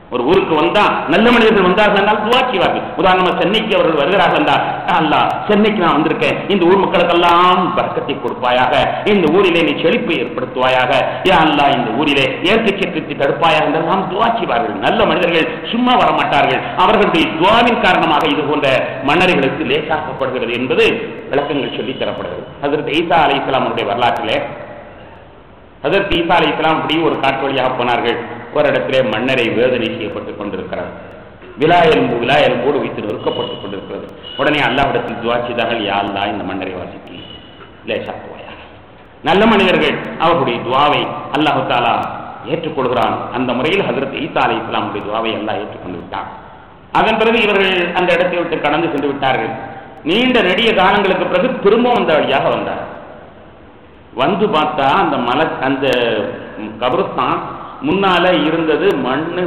Speaker 1: ஒரு ஊருக்கு வந்தா நல்ல மனிதர்கள் வந்தார்கள் என்றால் துவா செய்வார்கள் உதாரணமா சென்னைக்கு அவர்கள் வருகிறார்கள் என்றால் அல்லா சென்னைக்கு நான் வந்திருக்கேன் இந்த ஊர் மக்களுக்கெல்லாம் பறக்கத்தை கொடுப்பாயாக இந்த ஊரிலே நீ செழிப்பை ஏற்படுத்துவாயாக யா அல்லா இந்த ஊரிலே இயற்கை சீற்றத்தை தடுப்பாயாக என்றெல்லாம் துவா செய்வார்கள் நல்ல மனிதர்கள் சும்மா வரமாட்டார்கள் அவர்களுடைய துவாவின் காரணமாக இது போன்ற மன்னர்களுக்கு லேசாக்கப்படுகிறது என்பது விளக்கங்கள் சொல்லித் தரப்படுகிறது அதற்கு ஈசா அலை இஸ்லாமுடைய வரலாற்றிலே அதற்கு ஈசா அலை இஸ்லாம் இப்படி ஒரு காட்டு வழியாக போனார்கள் ஒரு இடத்திலே மன்னரை வேதனை செய்யப்பட்டுக் கொண்டிருக்கிறார் விழா எலும்பு விழா எலும்போடு வைத்து நொறுக்கப்பட்டுக் கொண்டிருக்கிறது உடனே அல்லாவிடத்தில் துவா செய்தார்கள் யா அல்லா இந்த மன்னரை வாசிக்கு லேசாக்குவாயாக நல்ல மனிதர்கள் அவர்களுடைய துவாவை அல்லாஹு தாலா ஏற்றுக்கொள்கிறான் அந்த முறையில் ஹசரத் ஈசா அலை இஸ்லாமுடைய துவாவை அல்லாஹ் ஏற்றுக்கொண்டு விட்டான் அதன் பிறகு இவர்கள் அந்த இடத்தை விட்டு கடந்து சென்று விட்டார்கள் நீண்ட நெடிய காலங்களுக்கு பிறகு திரும்பவும் அந்த வழியாக வந்தார் வந்து பார்த்தா அந்த மலை அந்த கபருஸ்தான் முன்னால இருந்தது மண்ணு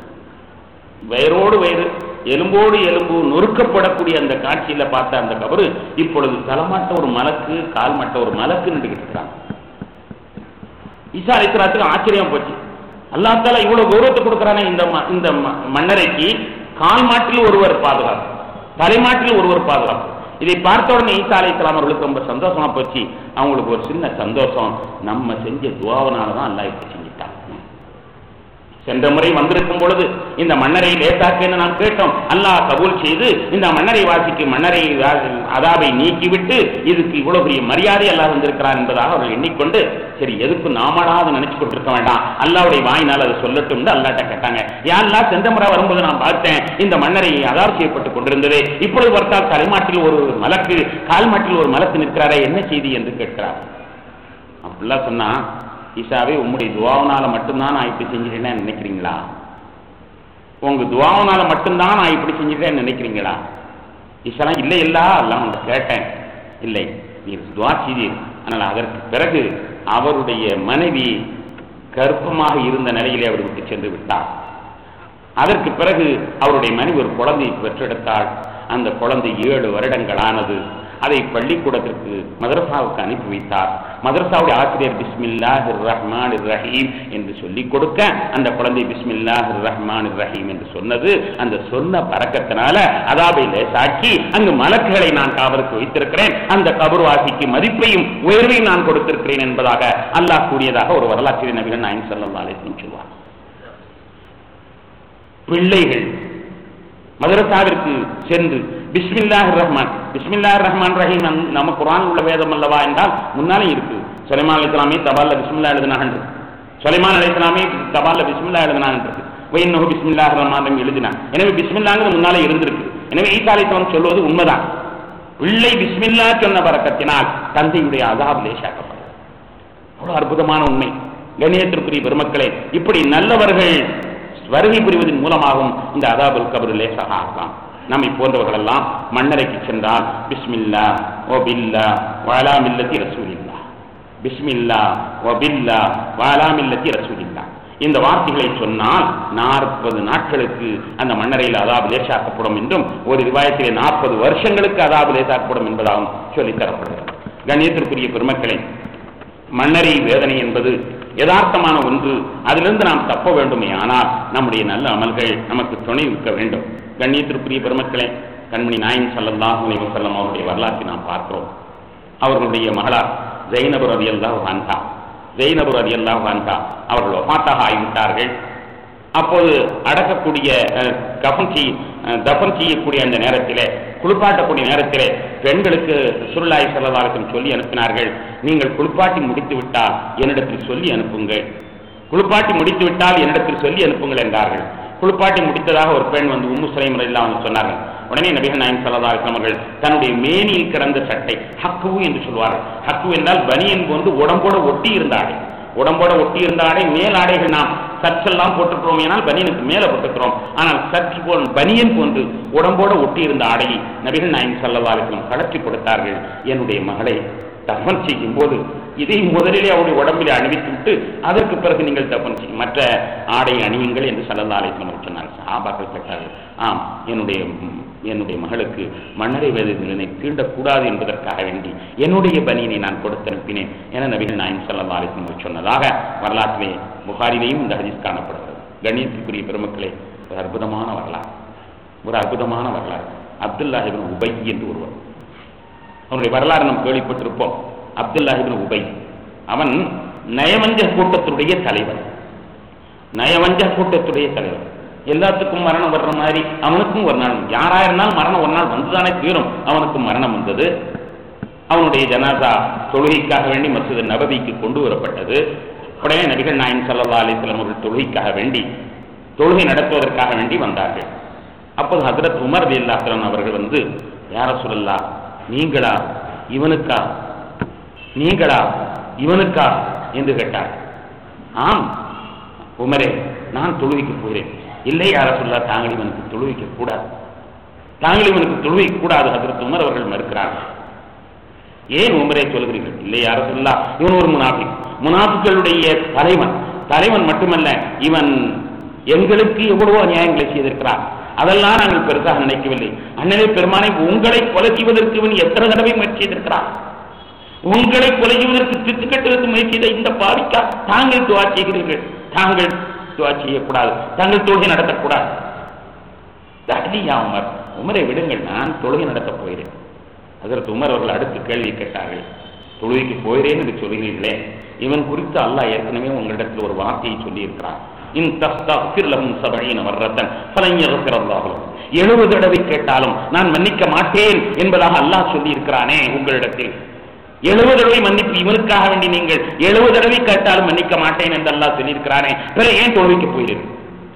Speaker 1: வயரோடு வயிறு எலும்போடு எலும்பு நொறுக்கப்படக்கூடிய அந்த காட்சியில பார்த்த அந்த கபரு இப்பொழுது தலைமாட்ட ஒரு மலக்கு கால் மட்ட ஒரு மலக்கு நின்றுகிட்டு இருக்காங்க ஈசா அலிஸ்லாத்துக்கு ஆச்சரியம் போச்சு அல்லா தாலா இவ்வளவு கௌரவத்தை கொடுக்குறானே இந்த ம- இந்த ம- மன்னரைக்கு கால் மாட்டில் ஒருவர் பாதுகாப்பு தலைமாட்டில் ஒருவர் பாதுகாப்பு இதை பார்த்த உடனே ஈசா அலை அவர்களுக்கு ரொம்ப சந்தோஷமா போச்சு அவங்களுக்கு ஒரு சின்ன சந்தோஷம் நம்ம செஞ்ச துவாவனால தான் அல்லாஹ் இப்படி செஞ்சுட்டான் சென்ற முறை வந்திருக்கும் பொழுது இந்த மன்னரை லேசாக்குன்னு நாம் கேட்டோம் அல்லாஹ் கபூல் செய்து இந்த மன்னரை வாசிக்கு மன்னரை வா- அதாவை நீக்கிவிட்டு இதுக்கு இவ்வளவு பெரிய மரியாதை அல்லாஹ் வந்திருக்கிறார் என்பதாக அவர்கள் எண்ணிக்கொண்டு சரி எதுக்கு நாமளாவது நினைச்சு கொண்டிருக்க வேண்டாம் அல்லாவுடைய வாயினால் அதை சொல்லட்டும் அல்லாட்ட கேட்டாங்க யாரெல்லாம் சென்ற முறை வரும்போது நான் பார்த்தேன் இந்த மன்னரை அதார் செய்யப்பட்டுக் கொண்டிருந்தது இப்பொழுது பார்த்தால் தலைமாட்டில் ஒரு மலக்கு கால்மாட்டில் ஒரு மலக்கு நிற்கிறாரே என்ன செய்தி என்று கேட்கிறார் அப்படிலாம் சொன்னா ஈசாவே உம்முடைய துவாவனால மட்டும்தான் நான் இப்படி செஞ்சிட்டேன்னு நினைக்கிறீங்களா உங்க துவாவனால மட்டும்தான் நான் இப்படி செஞ்சிட்டேன்னு நினைக்கிறீங்களா ஈசாலாம் இல்லை இல்ல எல்லாம் உங்களை கேட்டேன் இல்லை நீர் துவா செய்தீர் ஆனால் அதற்கு பிறகு அவருடைய மனைவி கர்ப்பமாக இருந்த நிலையிலே அவர் விட்டு சென்று விட்டார் அதற்கு பிறகு அவருடைய மனைவி ஒரு குழந்தையை பெற்றெடுத்தாள் அந்த குழந்தை ஏழு வருடங்களானது அதை பள்ளிக்கூடத்திற்கு மதரசாவுக்கு அனுப்பி வைத்தார் மதரசாவுடைய ஆசிரியர் பிஸ்மில்லாஹ் ரஹ்மான் ரஹீம் என்று சொல்லிக் கொடுக்க அந்த குழந்தை பிஸ்மில்லாஹ் ரஹ்மான் ரஹீம் என்று சொன்னது அந்த சொன்ன பறக்கத்தினால அதாபை லேசாக்கி அங்கு மலக்குகளை நான் காவலுக்கு வைத்திருக்கிறேன் அந்த கபர்வாசிக்கு மதிப்பையும் உயர்வையும் நான் கொடுத்திருக்கிறேன் என்பதாக அல்லாஹ் கூறியதாக ஒரு வரலாற்று நபிகள் நாயன் சல்லா அலிஸ்லம் சொல்வார் பிள்ளைகள் மதரசாவிற்கு சென்று பிஸ்மில்லாஹ் ரஹ்மான் பிஸ்மில்லாஹ் ரஹ்மான் ரஹீம் நம்- நம்ம குரான் உள்ள வேதம் அல்லவா என்றால் முன்னாலே இருக்கு சுலைமான் அலிஸ்லாமே தபால்ல பிஸ்மில்லா எழுதினான் சுலைமான் அலிஸ்லாமே தபால்ல பிஸ்மில்லா எழுதினான் இருக்கு வைநோ பிஸ்மில்லாஹ் ரஹ்மான் ரஹீம் எழுதினான் எனவே பிஸ்மில்லாங்கிறது முன்னாலே இருந்திருக்கு எனவே ஈசா அலிஸ்லாம் சொல்வது உண்மைதான் பிள்ளை பிஸ்மில்லா சொன்ன பறக்கத்தினால் தந்தையுடைய அதாப் லேசாக்கப்படும் அவ்வளவு அற்புதமான உண்மை கணியத்திற்குரிய பெருமக்களே இப்படி நல்லவர்கள் வருகை புரிவதன் மூலமாகவும் இந்த அதாபுல் கபரு லேசாக ஆகலாம் நம்மை போன்றவர்கள் எல்லாம் மன்னரைக்கு சென்றால் பிஸ்மில்லா ஓ பில்லா வாலா மில்லத்தி ரசூலில்லா பிஸ்மில்லா ஓ பில்லா வாலா மில்லத்தி ரசூலில்லா இந்த வார்த்தைகளை சொன்னால் நாற்பது நாட்களுக்கு அந்த மன்னரையில் அதாபு லேசாக்கப்படும் என்றும் ஒரு ரிவாயத்திலே நாற்பது வருஷங்களுக்கு அதாபு லேசாக்கப்படும் என்பதாகவும் சொல்லித் தரப்படுகிறது கண்ணியத்திற்குரிய பெருமக்களே மன்னரை வேதனை என்பது யதார்த்தமான ஒன்று அதிலிருந்து நாம் தப்ப வேண்டுமே ஆனால் நம்முடைய நல்ல அமல்கள் நமக்கு துணை நிற்க வேண்டும் கண்ணியத்திற்குரிய பெருமக்களே கண்மணி நாயன் ஸல்லல்லாஹு அலைஹி வஸல்லம் அவருடைய வரலாற்றை நாம் பார்க்கிறோம் அவர்களுடைய மகளார் ஜெயினபுர் ரதி அல்லாஹ் அன்ஹா ஜெயினபுர் ரதி அல்லாஹ் அன்ஹா அவர்கள் ஒஃபாத்தாக ஆகிவிட்டார்கள் அப்போது அடக்கக்கூடிய அஹ், கஃன் செய் அஹ், தஃபன் செய்யக்கூடிய அந்த நேரத்திலே குளிப்பாட்டக்கூடிய நேரத்திலே பெண்களுக்கு சுருளாய் செல்லதாரத்தில் சொல்லி அனுப்பினார்கள் நீங்கள் குளிப்பாட்டி முடித்து விட்டால் என்னிடத்தில் சொல்லி அனுப்புங்கள் குளிப்பாட்டி முடித்து விட்டால் என்னிடத்தில் சொல்லி அனுப்புங்கள் என்றார்கள் குளிப்பாட்டி முடித்ததாக ஒரு பெண் வந்து உம்மு சுலைம் எல்லாம் வந்து சொன்னார்கள் உடனே நபிகள் நாயன் சல்லா அவர்கள் தன்னுடைய மேனியில் கிடந்த சட்டை ஹக்கு என்று சொல்வார்கள் ஹக்கு என்றால் பனியன் போன்று உடம்போடு ஒட்டி இருந்தார்கள் உடம்போட ஒட்டி இருந்த ஆடை மேல் ஆடைகள் நாம் சற்றெல்லாம் போட்டுக்கிறோம் ஏனால் பனியனுக்கு மேலே போட்டுக்கிறோம் ஆனால் சற்று போல் பனியன் போன்று உடம்போட ஒட்டி இருந்த ஆடையை நபிகள் நாயகம் சல்லவாலிசலம் கலற்றி கொடுத்தார்கள் என்னுடைய மகளை தப்பன் செய்யும் போது இதை முதலிலே அவருடைய உடம்பிலே அணிவித்து விட்டு அதற்கு பிறகு நீங்கள் தப்பன் செய்யும் மற்ற ஆடை அணியுங்கள் என்று சல்லல்லா அலிஸ்லம் சொன்னார் சாபாக்கள் கேட்டார்கள் ஆம் என்னுடைய என்னுடைய மகளுக்கு மன்னரை வேதனை தீண்டக்கூடாது என்பதற்காக வேண்டி என்னுடைய பனியனை நான் கொடுத்து அனுப்பினேன் என நபிகள் நாயன் சல்லா அலிஸ்லம் சொன்னதாக வரலாற்றிலே புகாரிலேயும் இந்த ஹதீஸ் காணப்படுகிறது கணியத்துக்குரிய பெருமக்களே ஒரு அற்புதமான வரலாறு ஒரு அற்புதமான வரலாறு அப்துல்லாஹிபின் உபை என்று ஒருவர் அவனுடைய வரலாறு நாம் கேள்விப்பட்டிருப்போம் அப்துல்லாஹிபின் உபை அவன் நயவஞ்ச கூட்டத்துடைய தலைவர் நயவஞ்ச கூட்டத்துடைய தலைவர் எல்லாத்துக்கும் மரணம் வர்ற மாதிரி அவனுக்கும் ஒரு நாள் யாரா இருந்தாலும் மரணம் ஒரு நாள் வந்துதானே தீரும் அவனுக்கும் மரணம் வந்தது அவனுடைய ஜனாதா தொழுகைக்காக வேண்டி மசூது நபவிக்கு கொண்டு வரப்பட்டது உடனே நபிகள் நாயன் சல்லா அலிஸ்லாம் அவர்கள் தொழுகைக்காக வேண்டி தொழுகை நடத்துவதற்காக வேண்டி வந்தார்கள் அப்போது ஹசரத் உமர் அல்லாஹன் அவர்கள் வந்து யார சொல்லலா நீங்களா இவனுக்கா நீங்களா இவனுக்கா என்று கேட்டார் ஆம் உமரே நான் தொழுவிக்க போகிறேன் இல்லை யார சொல்லா தாங்கள் இவனுக்கு தொழுவிக்க கூடாது தாங்கள் இவனுக்கு தொழுவிக்க கூடாது ஹசரத் உமர் அவர்கள் மறுக்கிறார்கள் ஏன் உமரே சொல்கிறீர்கள் இல்லை யார சொல்லா இவன் ஒரு முனாஃபிக் முனாஃபிக்களுடைய தலைவன் தலைவன் மட்டுமல்ல இவன் எங்களுக்கு எவ்வளவோ அநியாயங்களை செய்திருக்கிறான் அதெல்லாம் நாங்கள் பெருசாக நினைக்கவில்லை அண்ணனே பெருமானை உங்களை கொலை செய்வதற்கு இவன் எத்தனை தடவை முயற்சி செய்திருக்கிறான் உங்களை கொலை செய்வதற்கு திட்டுக்கட்டுவதற்கு முயற்சி செய்த இந்த பாவிக்கா தாங்கள் துவா செய்கிறீர்கள் தாங்கள் துவா செய்யக்கூடாது தாங்கள் தொழுகை நடத்தக்கூடாது தஹ்லியா உமர் உமரை விடுங்கள் நான் தொழுகை நடத்தப் போகிறேன் அதற்கு உமர் அவர்கள் அடுத்து கேள்வி கேட்டார்கள் தொழுகைக்கு போகிறேன் என்று சொல்கிறீர்களே இவன் குறித்து அல்லாஹ் ஏற்கனவே உங்களிடத்தில் ஒரு வார்த்தையை சொல்லியிருக்கிறான் இன் தஸ்தக்ஃபிர் லஹும் சபஈன மர்ரத்தன் ஃபலன் யக்ஃபிர் அல்லாஹ் லஹும் எழுபது தடவை கேட்டாலும் நான் மன்னிக்க மாட்டேன் என்பதாக அல்லாஹ் சொல்லி இருக்கிறானே உங்களிடத்தில் எழுபது தடவை மன்னிப்பு இவனுக்காக வேண்டி நீங்கள் எழுபது தடவை கேட்டாலும் மன்னிக்க மாட்டேன் என்று அல்லாஹ் சொல்லியிருக்கிறானே பிறகு ஏன் தொழுவிக்க போகிறீர்கள்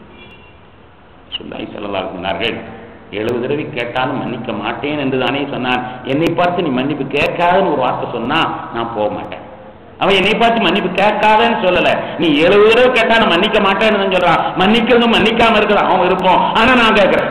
Speaker 1: சொல்லாய் செல்லலாம் சொன்னார்கள் எழுபது தடவை கேட்டாலும் மன்னிக்க மாட்டேன் என்று தானே சொன்னான் என்னை பார்த்து நீ மன்னிப்பு கேட்காதன்னு ஒரு வார்த்தை சொன்னா நான் போக மாட்டேன் அவன் என்னை பார்த்து மன்னிப்பு கேட்காதன்னு சொல்லல நீ எழுபது தடவை கேட்டா நான் மன்னிக்க மாட்டேன்னு தான் சொல்றான் மன்னிக்கிறதும் மன்னிக்காம இருக்கிறான் அவன் இருப்போம் ஆனா நான் கேட்கிறேன்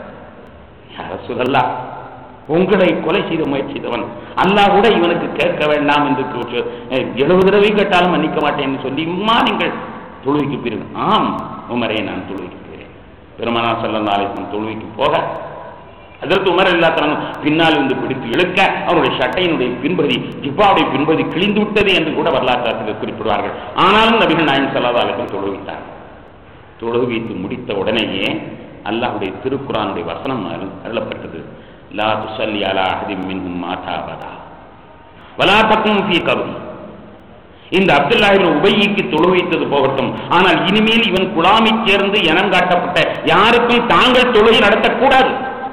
Speaker 1: யார சொல்லலாம் உங்களை கொலை செய்த முயற்சி செய்தவன் அல்லாஹ் கூட இவனுக்கு கேட்க வேண்டாம் என்று கூற்று- அஹ், எழுபது தடவை கேட்டாலும் மன்னிக்க மாட்டேன் சொல்லி உம்மா நீங்கள் தொழுவிக்கு போயிருங்க ஆம் உமரே நான் தொழுவிக்கு போகிறேன் பெருமானா செல்லந்தா அலிஸ்லாம் தொழுவிக்கு போக அதற்கு உமர் இல்லாத்தவன் பின்னால் இருந்து பிடித்து இழுக்க அவருடைய சட்டையினுடைய பின்பகுதி ஜிப்பாவுடைய பின்பகுதி கிழிந்து விட்டது என்று கூட வரலாற்று ஆசிரியர் குறிப்பிடுவார்கள் ஆனாலும் நபிகள் நாயன் சல்லா அலிஸ்லாம் தொழுவித்தார் தொழுவித்து முடித்த உடனேயே அல்லாஹ்வுடைய திருக்குறானுடைய வசனம் அருள்- அருளப்பட்டது லா துசல்லி அலா அஹதிம் மின்ஹும் மாதா அபதா வலா தக்கும் ஃபீ கபரி இந்த அப்துல்லாஹிபின் உபைக்கு தொழு வைத்தது போகட்டும் ஆனால் இனிமேல் இவன் குலாமி சேர்ந்து இனம் காட்டப்பட்ட யாருக்கும் தாங்கள் தொழுகை நடத்தக்கூடாது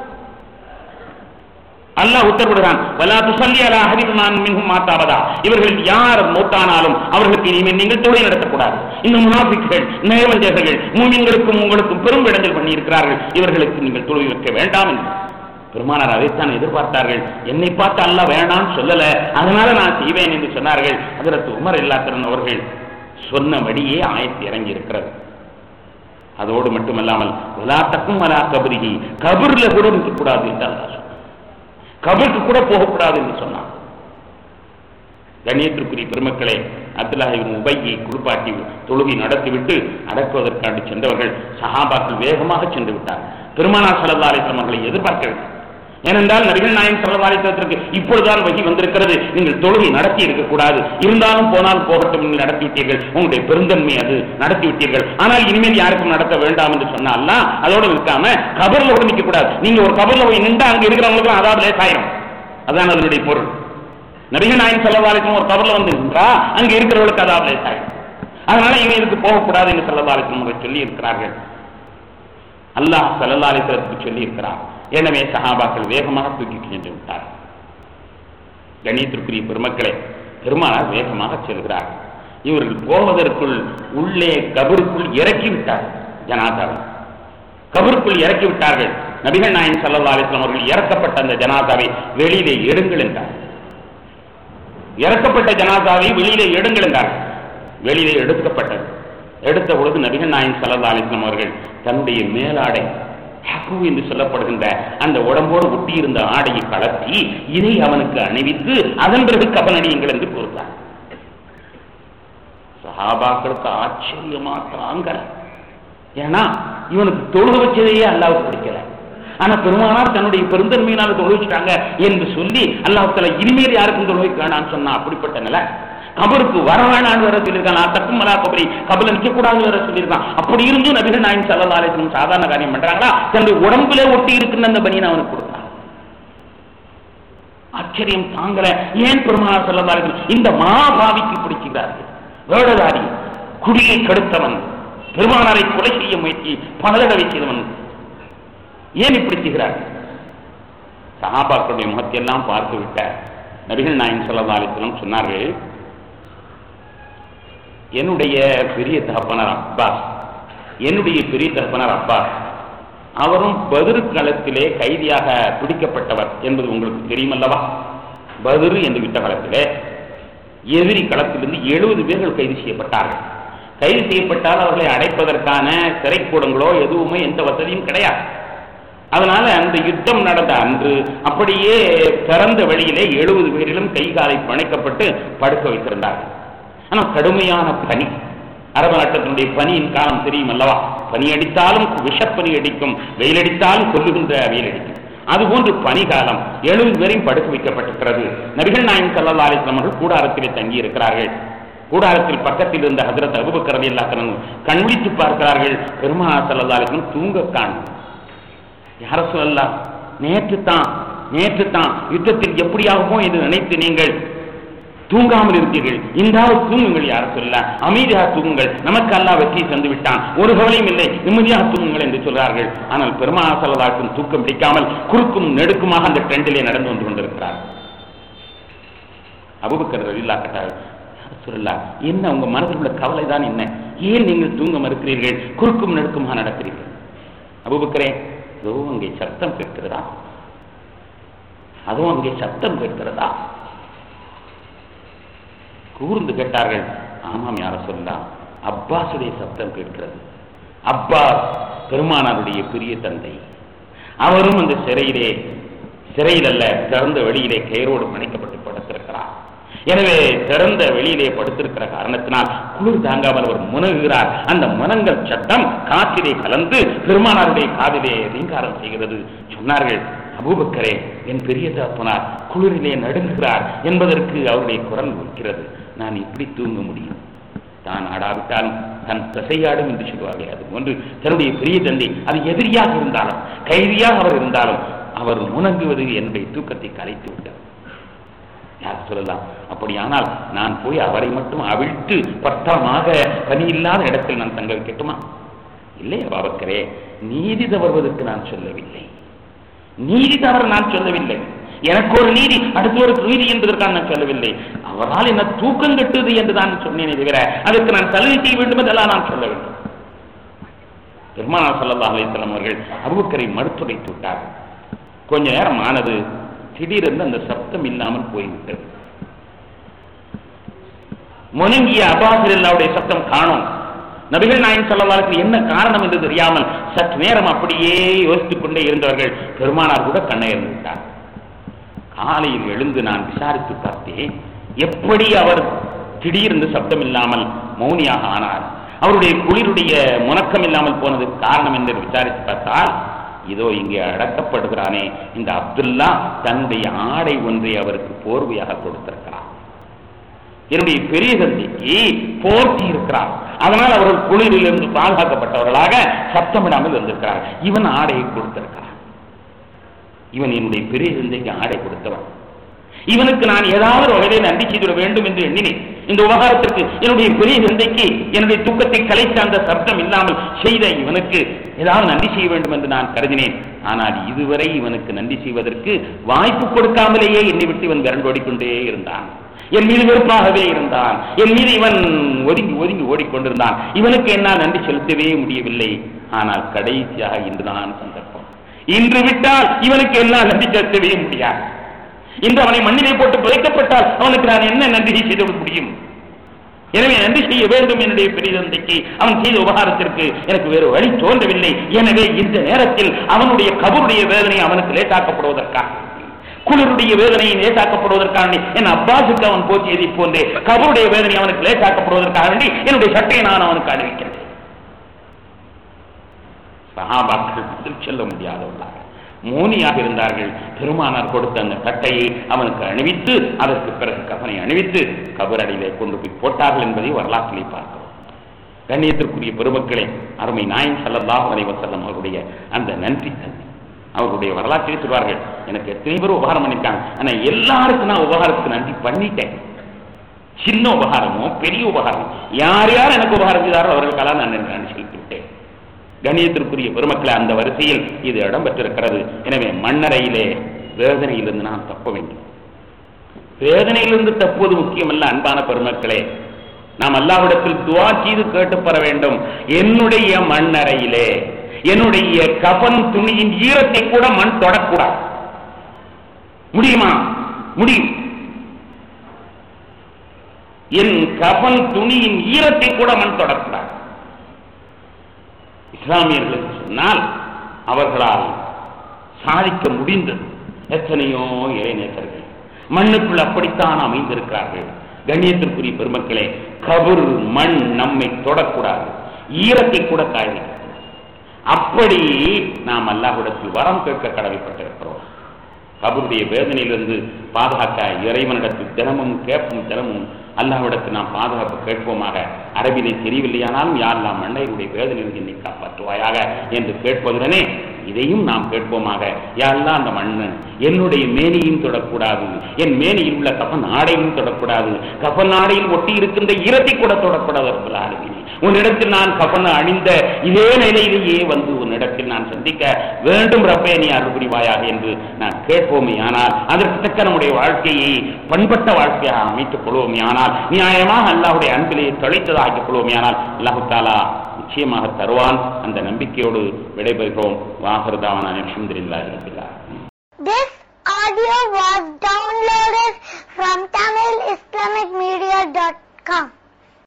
Speaker 1: அல்லாஹ் உத்தரவிடுகிறான் வலா துசல்லி அலா அஹதிம் நான் மின்ஹும் மாதாபதா இவர்கள் யார் மூத்தானாலும் அவர்களுக்கு இனிமேல் நீங்கள் தொழில் நடத்தக்கூடாது இந்த முனாஃபிக்குகள் நயவஞ்சகர்கள் மூமின்களுக்கும் உங்களுக்கும் பெரும் இடைஞ்சல் பண்ணி இருக்கிறார்கள் இவர்களுக்கு நீங்கள் தொழில் வைக்க வேண்டாம் என்று பெருமானார் அதைத்தான் எதிர்பார்த்தார்கள் என்னை பார்த்து அல்லாஹ் வேண்டாம் சொல்லல அதனால நான் செய்வேன் என்று சொன்னார்கள் அதற்கு உமர் இல்லாத்திரன் அவர்கள் சொன்னபடியே ஆயத்து இறங்கி இருக்கிறது அதோடு மட்டுமல்லாமல் வலாத்தக்கும் வலா கபரிகி கபர்ல கூட இருக்கக்கூடாது என்று அல்லாஹ் சொன்னார் கபருக்கு கூட போகக்கூடாது என்று சொன்னான் கண்ணியத்திற்குரிய பெருமக்களே அப்துல்லாஹிபின் உபையை குளிப்பாட்டி தொழுகை நடத்திவிட்டு அடக்குவதற்காண்டி சென்றவர்கள் சஹாபாக்கள் வேகமாக சென்று விட்டார் பெருமானார் சல்லா அலிஸ்லாம் அவர்களை எதிர்பார்க்கவில்லை ஏனென்றால் நபிகள் நாயன் சல்லா அலிஸ்லத்திற்கு இப்பொழுதுதான் வகி வந்திருக்கிறது நீங்கள் தொழுகை நடத்தி இருக்கக்கூடாது இருந்தாலும் போனால் போகட்டும் நீங்கள் நடத்தி விட்டீர்கள் உங்களுடைய பெருந்தன்மை அது நடத்தி விட்டீர்கள் ஆனால் இனிமேல் யாருக்கும் நடத்த வேண்டாம் என்று சொன்னால அதோடு நிற்காம கபர்ல கூட நிற்க கூடாது நீங்க ஒரு கபர்ல போய் நின்றா அங்க இருக்கிறவங்களுக்கு அதாவது லேசாயிரும் அதான் அதனுடைய பொருள் நபிகள் நாயன் செல்லவாளுக்கும் ஒரு கபர்ல வந்து நின்றா அங்க இருக்கிறவர்களுக்கு அதாவது லேசாயிரும் அதனால இவன் இதுக்கு போகக்கூடாது என்று செல்லவாளுக்கும் முறை சொல்லி இருக்கிறார்கள் அல்லாஹ் செல்லல்லாலிசத்துக்கு சொல்லி இருக்கிறார் எனவே சஹாபாக்கள் வேகமாக தூக்கி சென்று விட்டார் கணியத்திற்குரிய பெருமக்களே பெருமானார் வேகமாக செல்கிறார் இவர்கள் போவதற்குள் உள்ளே கபருக்குள் இறக்கி விட்டார் ஜனாதாவை கபருக்குள் இறக்கி விட்டார்கள் நபிகள் நாயன் சல்லா அலிஸ்லாம் அவர்கள் இறக்கப்பட்ட அந்த ஜனாதாவை வெளியிலே எடுங்கள் என்றார் இறக்கப்பட்ட ஜனாதாவை வெளியிலே எடுங்கள் என்றார் வெளியிலே எடுக்கப்பட்டது எடுத்த பொழுது நபிகள் நாயன் சல்லா அலிஸ்லாம் அவர்கள் தன்னுடைய மேலாடை ஹக்கு என்று சொல்லப்படுகின்ற அந்த உடம்போடு ஒட்டியிருந்த ஆடையை கலத்தி இதை அவனுக்கு அணிவித்து அதன் பிறகு கபனடியுங்கள் என்று கூறுத்தார் சஹாபாக்களுக்கு ஆச்சரியமா தாங்கல ஏன்னா இவனுக்கு தொழுக வச்சதையே அல்லாவுக்கு பிடிக்கல ஆனா பெருமானார் தன்னுடைய பெருந்தன்மையினால தொழு வச்சுட்டாங்க என்று சொல்லி அல்லாஹால இனிமேல் யாருக்கும் தொழு வைக்க வேணாம்னு சொன்னா அப்படிப்பட்ட நிலை கபருக்கு வர வேணான்னு வேற சொல்லியிருக்கான் நான் தக்கும் மலா கபரி கபல நிக்க கூடாதுன்னு வேற சொல்லியிருக்கான் அப்படி இருந்தும் நபிகள் நாயன் சல்லா அலிஸ்லம் சாதாரண காரியம் பண்றாங்களா தன்னுடைய உடம்புல ஒட்டி இருக்குன்னு அந்த பனியன் அவனுக்கு கொடுத்தான் ஆச்சரியம் தாங்கல ஏன் பெருமானார் சல்லா அலிஸ்லம் இந்த மகாபாவிக்கு பிடிக்கிறார்கள் வேடதாரி குடியை கெடுத்தவன் பெருமானாரை கொலை செய்ய முயற்சி பல தடவை செய்தவன் ஏன் இப்படி செய்கிறார்கள் சஹாபாக்களுடைய முகத்தையெல்லாம் பார்த்து விட்ட நபிகள் நாயன் சல்லா அலிஸ்லம் சொன்னார்கள் என்னுடைய பெரிய தகப்பனார் அப்பாஸ் என்னுடைய பெரிய தகப்பனார் அப்பாஸ் அவரும் பதிரு களத்திலே கைதியாக பிடிக்கப்பட்டவர் என்பது உங்களுக்கு தெரியுமல்லவா பதிரு என்று விட்ட களத்திலே எதிரி களத்திலிருந்து எழுபது பேர்கள் கைது செய்யப்பட்டார்கள் கைது செய்யப்பட்டால் அவர்களை அடைப்பதற்கான சிறைக்கூடங்களோ எதுவுமே எந்த வசதியும் கிடையாது அதனால அந்த யுத்தம் நடந்த அன்று அப்படியே திறந்த வெளியிலே எழுபது பேரிலும் கை காலை பிணைக்கப்பட்டு படுக்க வைத்திருந்தார்கள் ஆனால் கடுமையான பனி அரபு நாட்டத்தினுடைய பனியின் காலம் தெரியும் அல்லவா பனி அடித்தாலும் விஷப்பனி அடிக்கும் வெயில் அடித்தாலும் கொல்லுகின்ற வெயில் அடிக்கும் அதுபோன்று பனிகாலம் எழுபது பேரையும் படுக்க வைக்கப்பட்டிருக்கிறது நபிகள் நாயன் சல்லா அலிஸ்லாம் அவர்கள் கூடாரத்திலே தங்கி இருக்கிறார்கள் கூடாரத்தில் பக்கத்தில் இருந்த ஹசரத் அபுபக்கரதி எல்லா கண் விழித்து பார்க்கிறார்கள் பெருமானா சல்லா அலிஸ்லாம் தூங்க காணும் யார சொல்லலாம் நேற்று தான் நேற்று தான் யுத்தத்தில் எப்படியாகுமோ என்று நினைத்து நீங்கள் தூங்காமல் இருந்தீர்கள் இன்றாவது தூங்குங்கள் யார சொல்ல அமைதியாக தூங்குங்கள் நமக்கு அல்லா வெற்றி தந்து விட்டான் ஒரு கவலையும் இல்லை நிம்மதியாக தூங்குங்கள் என்று சொல்றார்கள் ஆனால் பெருமானா சல்லதாக்கும் தூக்கம் பிடிக்காமல் குறுக்கும் நெடுக்குமாக அந்த ட்ரெண்டிலே நடந்து வந்து கொண்டிருக்கிறார் அபுபக்கர் ரவில்லா கட்டார் சொல்லலா என்ன உங்க மனதில் உள்ள கவலை தான் என்ன ஏன் நீங்கள் தூங்க மறுக்கிறீர்கள் குறுக்கும் நெடுக்குமாக நடக்கிறீர்கள் அபுபக்கரே இதோ அங்கே சத்தம் கேட்கிறதா அதுவும் அங்கே சத்தம் கேட்கிறதா கூர்ந்து கேட்டார்கள் ஆமாம் யார சொல்லலாம் அப்பாஸுடைய சத்தம் கேட்கிறது அப்பாஸ் பெருமானாருடைய பெரிய தந்தை அவரும் அந்த சிறையிலே சிறையில் அல்ல திறந்த வெளியிலே கயிறோடு பிணைக்கப்பட்டு படுத்திருக்கிறார் எனவே திறந்த வெளியிலே படுத்திருக்கிற காரணத்தினால் குளிர் தாங்காமல் அவர் முனகுகிறார் அந்த முனங்கள் சட்டம் காற்றிலே கலந்து பெருமானாருடைய காதிலே ரீங்காரம் செய்கிறது சொன்னார்கள் அபூபக்கரே என் பெரிய தகப்பனார் குளிரிலே நடுங்குகிறார் என்பதற்கு அவருடைய குரல் இருக்கிறது நான் இப்படி தூங்க முடியும் தான் ஆடாவிட்டாலும் தன் தசையாடும் என்று சொல்வார்கள் அது ஒன்று தன்னுடைய பெரிய தந்தை அது எதிரியாக இருந்தாலும் கைதியாக அவர் இருந்தாலும் அவர் முணங்குவது என்னுடைய தூக்கத்தை கலைத்து விட்டார் யார் சொல்லலாம் அப்படியானால் நான் போய் அவரை மட்டும் அவிழ்த்து பத்திரமாக பணி இல்லாத இடத்தில் நான் தங்க வைக்கட்டுமா இல்லை பாபக்கரே நீதி தவறுவதற்கு நான் சொல்லவில்லை நீதி தவறு நான் சொல்லவில்லை எனக்கு ஒரு நீதி அடுத்தவருக்கு நீதி என்பதற்காக நான் சொல்லவில்லை அவரால் என்ன தூக்கம் கட்டுது என்று தான் சொன்னேனே தவிர அதற்கு நான் சலுகை செய்ய வேண்டும் என்றெல்லாம் நான் சொல்லவில்லை பெருமானா சல்லா அலிஸ்லாம் அவர்கள் அபுக்கரை மறுத்துடைத்து விட்டார் கொஞ்ச நேரம் ஆனது திடீரென்று அந்த சப்தம் இல்லாமல் போய்விட்டது முனங்கிய அபாசில்லாவுடைய சத்தம் காணும் நபிகள் நாயன் சொல்லவாருக்கு என்ன காரணம் என்று தெரியாமல் சற்று நேரம் அப்படியே யோசித்துக் கொண்டே இருந்தவர்கள் பெருமானார் கூட கண்ணயர்ந்து விட்டார் காலையில் எழுந்து நான் விசாரித்து பார்த்தேன் எப்படி அவர் திடீர்னு சப்தம் இல்லாமல் மௌனியாக ஆனார் அவருடைய குளிருடைய முணக்கம் இல்லாமல் போனதுக்கு காரணம் என்று விசாரித்து பார்த்தால் இதோ இங்கே அடக்கப்படுகிறானே இந்த அப்துல்லா தன்னுடைய ஆடை ஒன்றை அவருக்கு போர்வையாக கொடுத்திருக்கிறார் என்னுடைய பெரிய தந்தைக்கு போர்த்தி இருக்கிறார் அதனால் அவர்கள் குளிரிலிருந்து பாதுகாக்கப்பட்டவர்களாக சத்தமிடாமல் இருந்திருக்கிறார் இவன் ஆடையை கொடுத்திருக்கிறார் இவன் என்னுடைய பெரிய தந்தைக்கு ஆடை கொடுத்தவன் இவனுக்கு நான் ஏதாவது வகையிலே நன்றி செய்துவிட வேண்டும் என்று எண்ணினேன் இந்த உபகாரத்திற்கு என்னுடைய பெரிய தந்தைக்கு என்னுடைய தூக்கத்தை கலைத்த அந்த சப்தம் இல்லாமல் செய்த இவனுக்கு ஏதாவது நன்றி செய்ய வேண்டும் என்று நான் கருதினேன் ஆனால் இதுவரை இவனுக்கு நன்றி செய்வதற்கு வாய்ப்பு கொடுக்காமலேயே என்னை விட்டு இவன் விரண்டோடிக்கொண்டே இருந்தான் என் மீது வெறுப்பாகவே இருந்தான் என் மீது இவன் ஒதுங்கி ஒதுங்கி ஓடிக்கொண்டிருந்தான் இவனுக்கு என்னால் நன்றி செலுத்தவே முடியவில்லை ஆனால் கடைசியாக இன்றுதான் சந்தர்ப்பம் இன்று விட்டால் இவனுக்கு என்னால் நன்றி செலுத்தவே முடியாது இன்று அவனை மண்ணிலே போட்டு புதைக்கப்பட்டால் அவனுக்கு நான் என்ன நன்றி செய்து முடியும் எனவே நன்றி செய்ய வேண்டும் என்னுடைய பெரிய தந்தைக்கு அவன் செய்த உபகாரத்திற்கு எனக்கு வேறு வழி தோன்றவில்லை எனவே இந்த நேரத்தில் அவனுடைய கபருடைய வேதனை அவனுக்கு லேட்டாக்கப்படுவதற்காக குளிருடைய வேதனையை லேட்டாக்கப்படுவதற்காக என் அப்பாசுக்கு அவன் போற்றியதை போன்றே கபருடைய வேதனை அவனுக்கு லேட்டாக்கப்படுவதற்காக வேண்டி என்னுடைய சட்டையை நான் அவனுக்கு அறிவிக்கிறேன் சகாபாக்கள் பதில் சொல்ல முடியாதவர்களாக மோனியாக இருந்தார்கள் பெருமானார் கொடுத்த அந்த கட்டையை அவனுக்கு அணிவித்து அதற்கு பிறகு கவனை அணிவித்து கபரடியிலே கொண்டு போய் போட்டார்கள் என்பதை வரலாற்றிலே பார்க்கிறோம் கண்ணியத்திற்குரிய பெருமக்களே அருமை நாயன் சல்லல்லாஹு அலைஹி வஸல்லம் அவருடைய அந்த நன்றி தன்மை அவருடைய வரலாற்றை சொல்வார்கள் எனக்கு எத்தனை பேர் உபகாரம் பண்ணிருக்காங்க ஆனா எல்லாருக்கும் நான் உபகாரத்துக்கு நன்றி பண்ணிட்டேன் சின்ன உபகாரமோ பெரிய உபகாரம் யார் யார் எனக்கு உபகாரம் செய்தாரோ அவர்களுக்கெல்லாம் நான் நன்றி செலுத்தி விட்டேன் கணியத்திற்குரிய பெருமக்களை அந்த வரிசையில் இது இடம்பெற்றிருக்கிறது எனவே மண்ணறையிலே வேதனையிலிருந்து நாம் தப்ப வேண்டும் வேதனையிலிருந்து தப்புவது முக்கியமல்ல அன்பான பெருமக்களே நாம் அல்லாவிடத்தில் துவா செய்து கேட்டு பெற வேண்டும் என்னுடைய மண்ணறையிலே என்னுடைய கபன் துணியின் ஈரத்தை கூட மண் தொடக்கூடாது முடியுமா முடியும் என் கபன் துணியின் ஈரத்தை கூட மண் தொடக்கூடாது இஸ்லாமியர்களுக்கு சொன்னால் அவர்களால் சாதிக்க முடிந்தது எத்தனையோ இளைஞர்கள் மண்ணுக்குள் அப்படித்தான் அமைந்திருக்கிறார்கள் கண்ணியத்திற்குரிய பெருமக்களே கபர் மண் நம்மை தொடக்கூடாது ஈரத்தை கூட காய அப்படி நாம் அல்லாஹ்விடத்தில் வரம் கேட்க கடமைப்பட்டிருக்கிறோம் கபருடைய வேதனையிலிருந்து பாதுகாக்க இறைவனிடத்தில் தினமும் கேட்போம் தினமும் அல்லாஹ்விடத்தில் நாம் பாதுகாப்பு கேட்போமாக அரபிலே தெரியவில்லையானாலும் யாரெல்லாம் மண்ணையுடைய வேதனையிலிருந்து என்னை காப்பாற்றுவாயாக என்று கேட்பதுடனே இதையும் நாம் கேட்போமாக யாரெல்லாம் அந்த மண்ணு என்னுடைய மேனியும் தொடக்கூடாது என் மேனியில் உள்ள கபன் ஆடையும் தொடக்கூடாது கபன் ஆடையில் ஒட்டி இருக்கின்ற ஈரத்தை கூட தொடக்கூடாது ரப்பல் ஆலமீனே. உன்னிடத்தில் நான் கபன் அணிந்த இதே நிலையிலேயே வந்து உன்னிடத்தில் நான் சந்திக்க வேண்டும் ரப்பே நீ அருள் புரிவாயாக என்று நான் கேட்போமே ஆனால் அதற்கு தக்க நம்முடைய வாழ்க்கையை பண்பட்ட வாழ்க்கையாக அமைத்துக் கொள்வோமே ஆனால் நியாயமாக அல்லாஹ்வுடைய அன்பிலே தொலைத்ததாக்கிக் கொள்வோமே ஆனால் அல்லாஹு தாலா நிச்சயமாக தருவான் அந்த நம்பிக்கையோடு விடைபெறுகிறோம் வாகர்தாவான அலமதுல்லாஹி ரபில்லா
Speaker 2: This audio was downloaded from TamilIslamicMedia.com.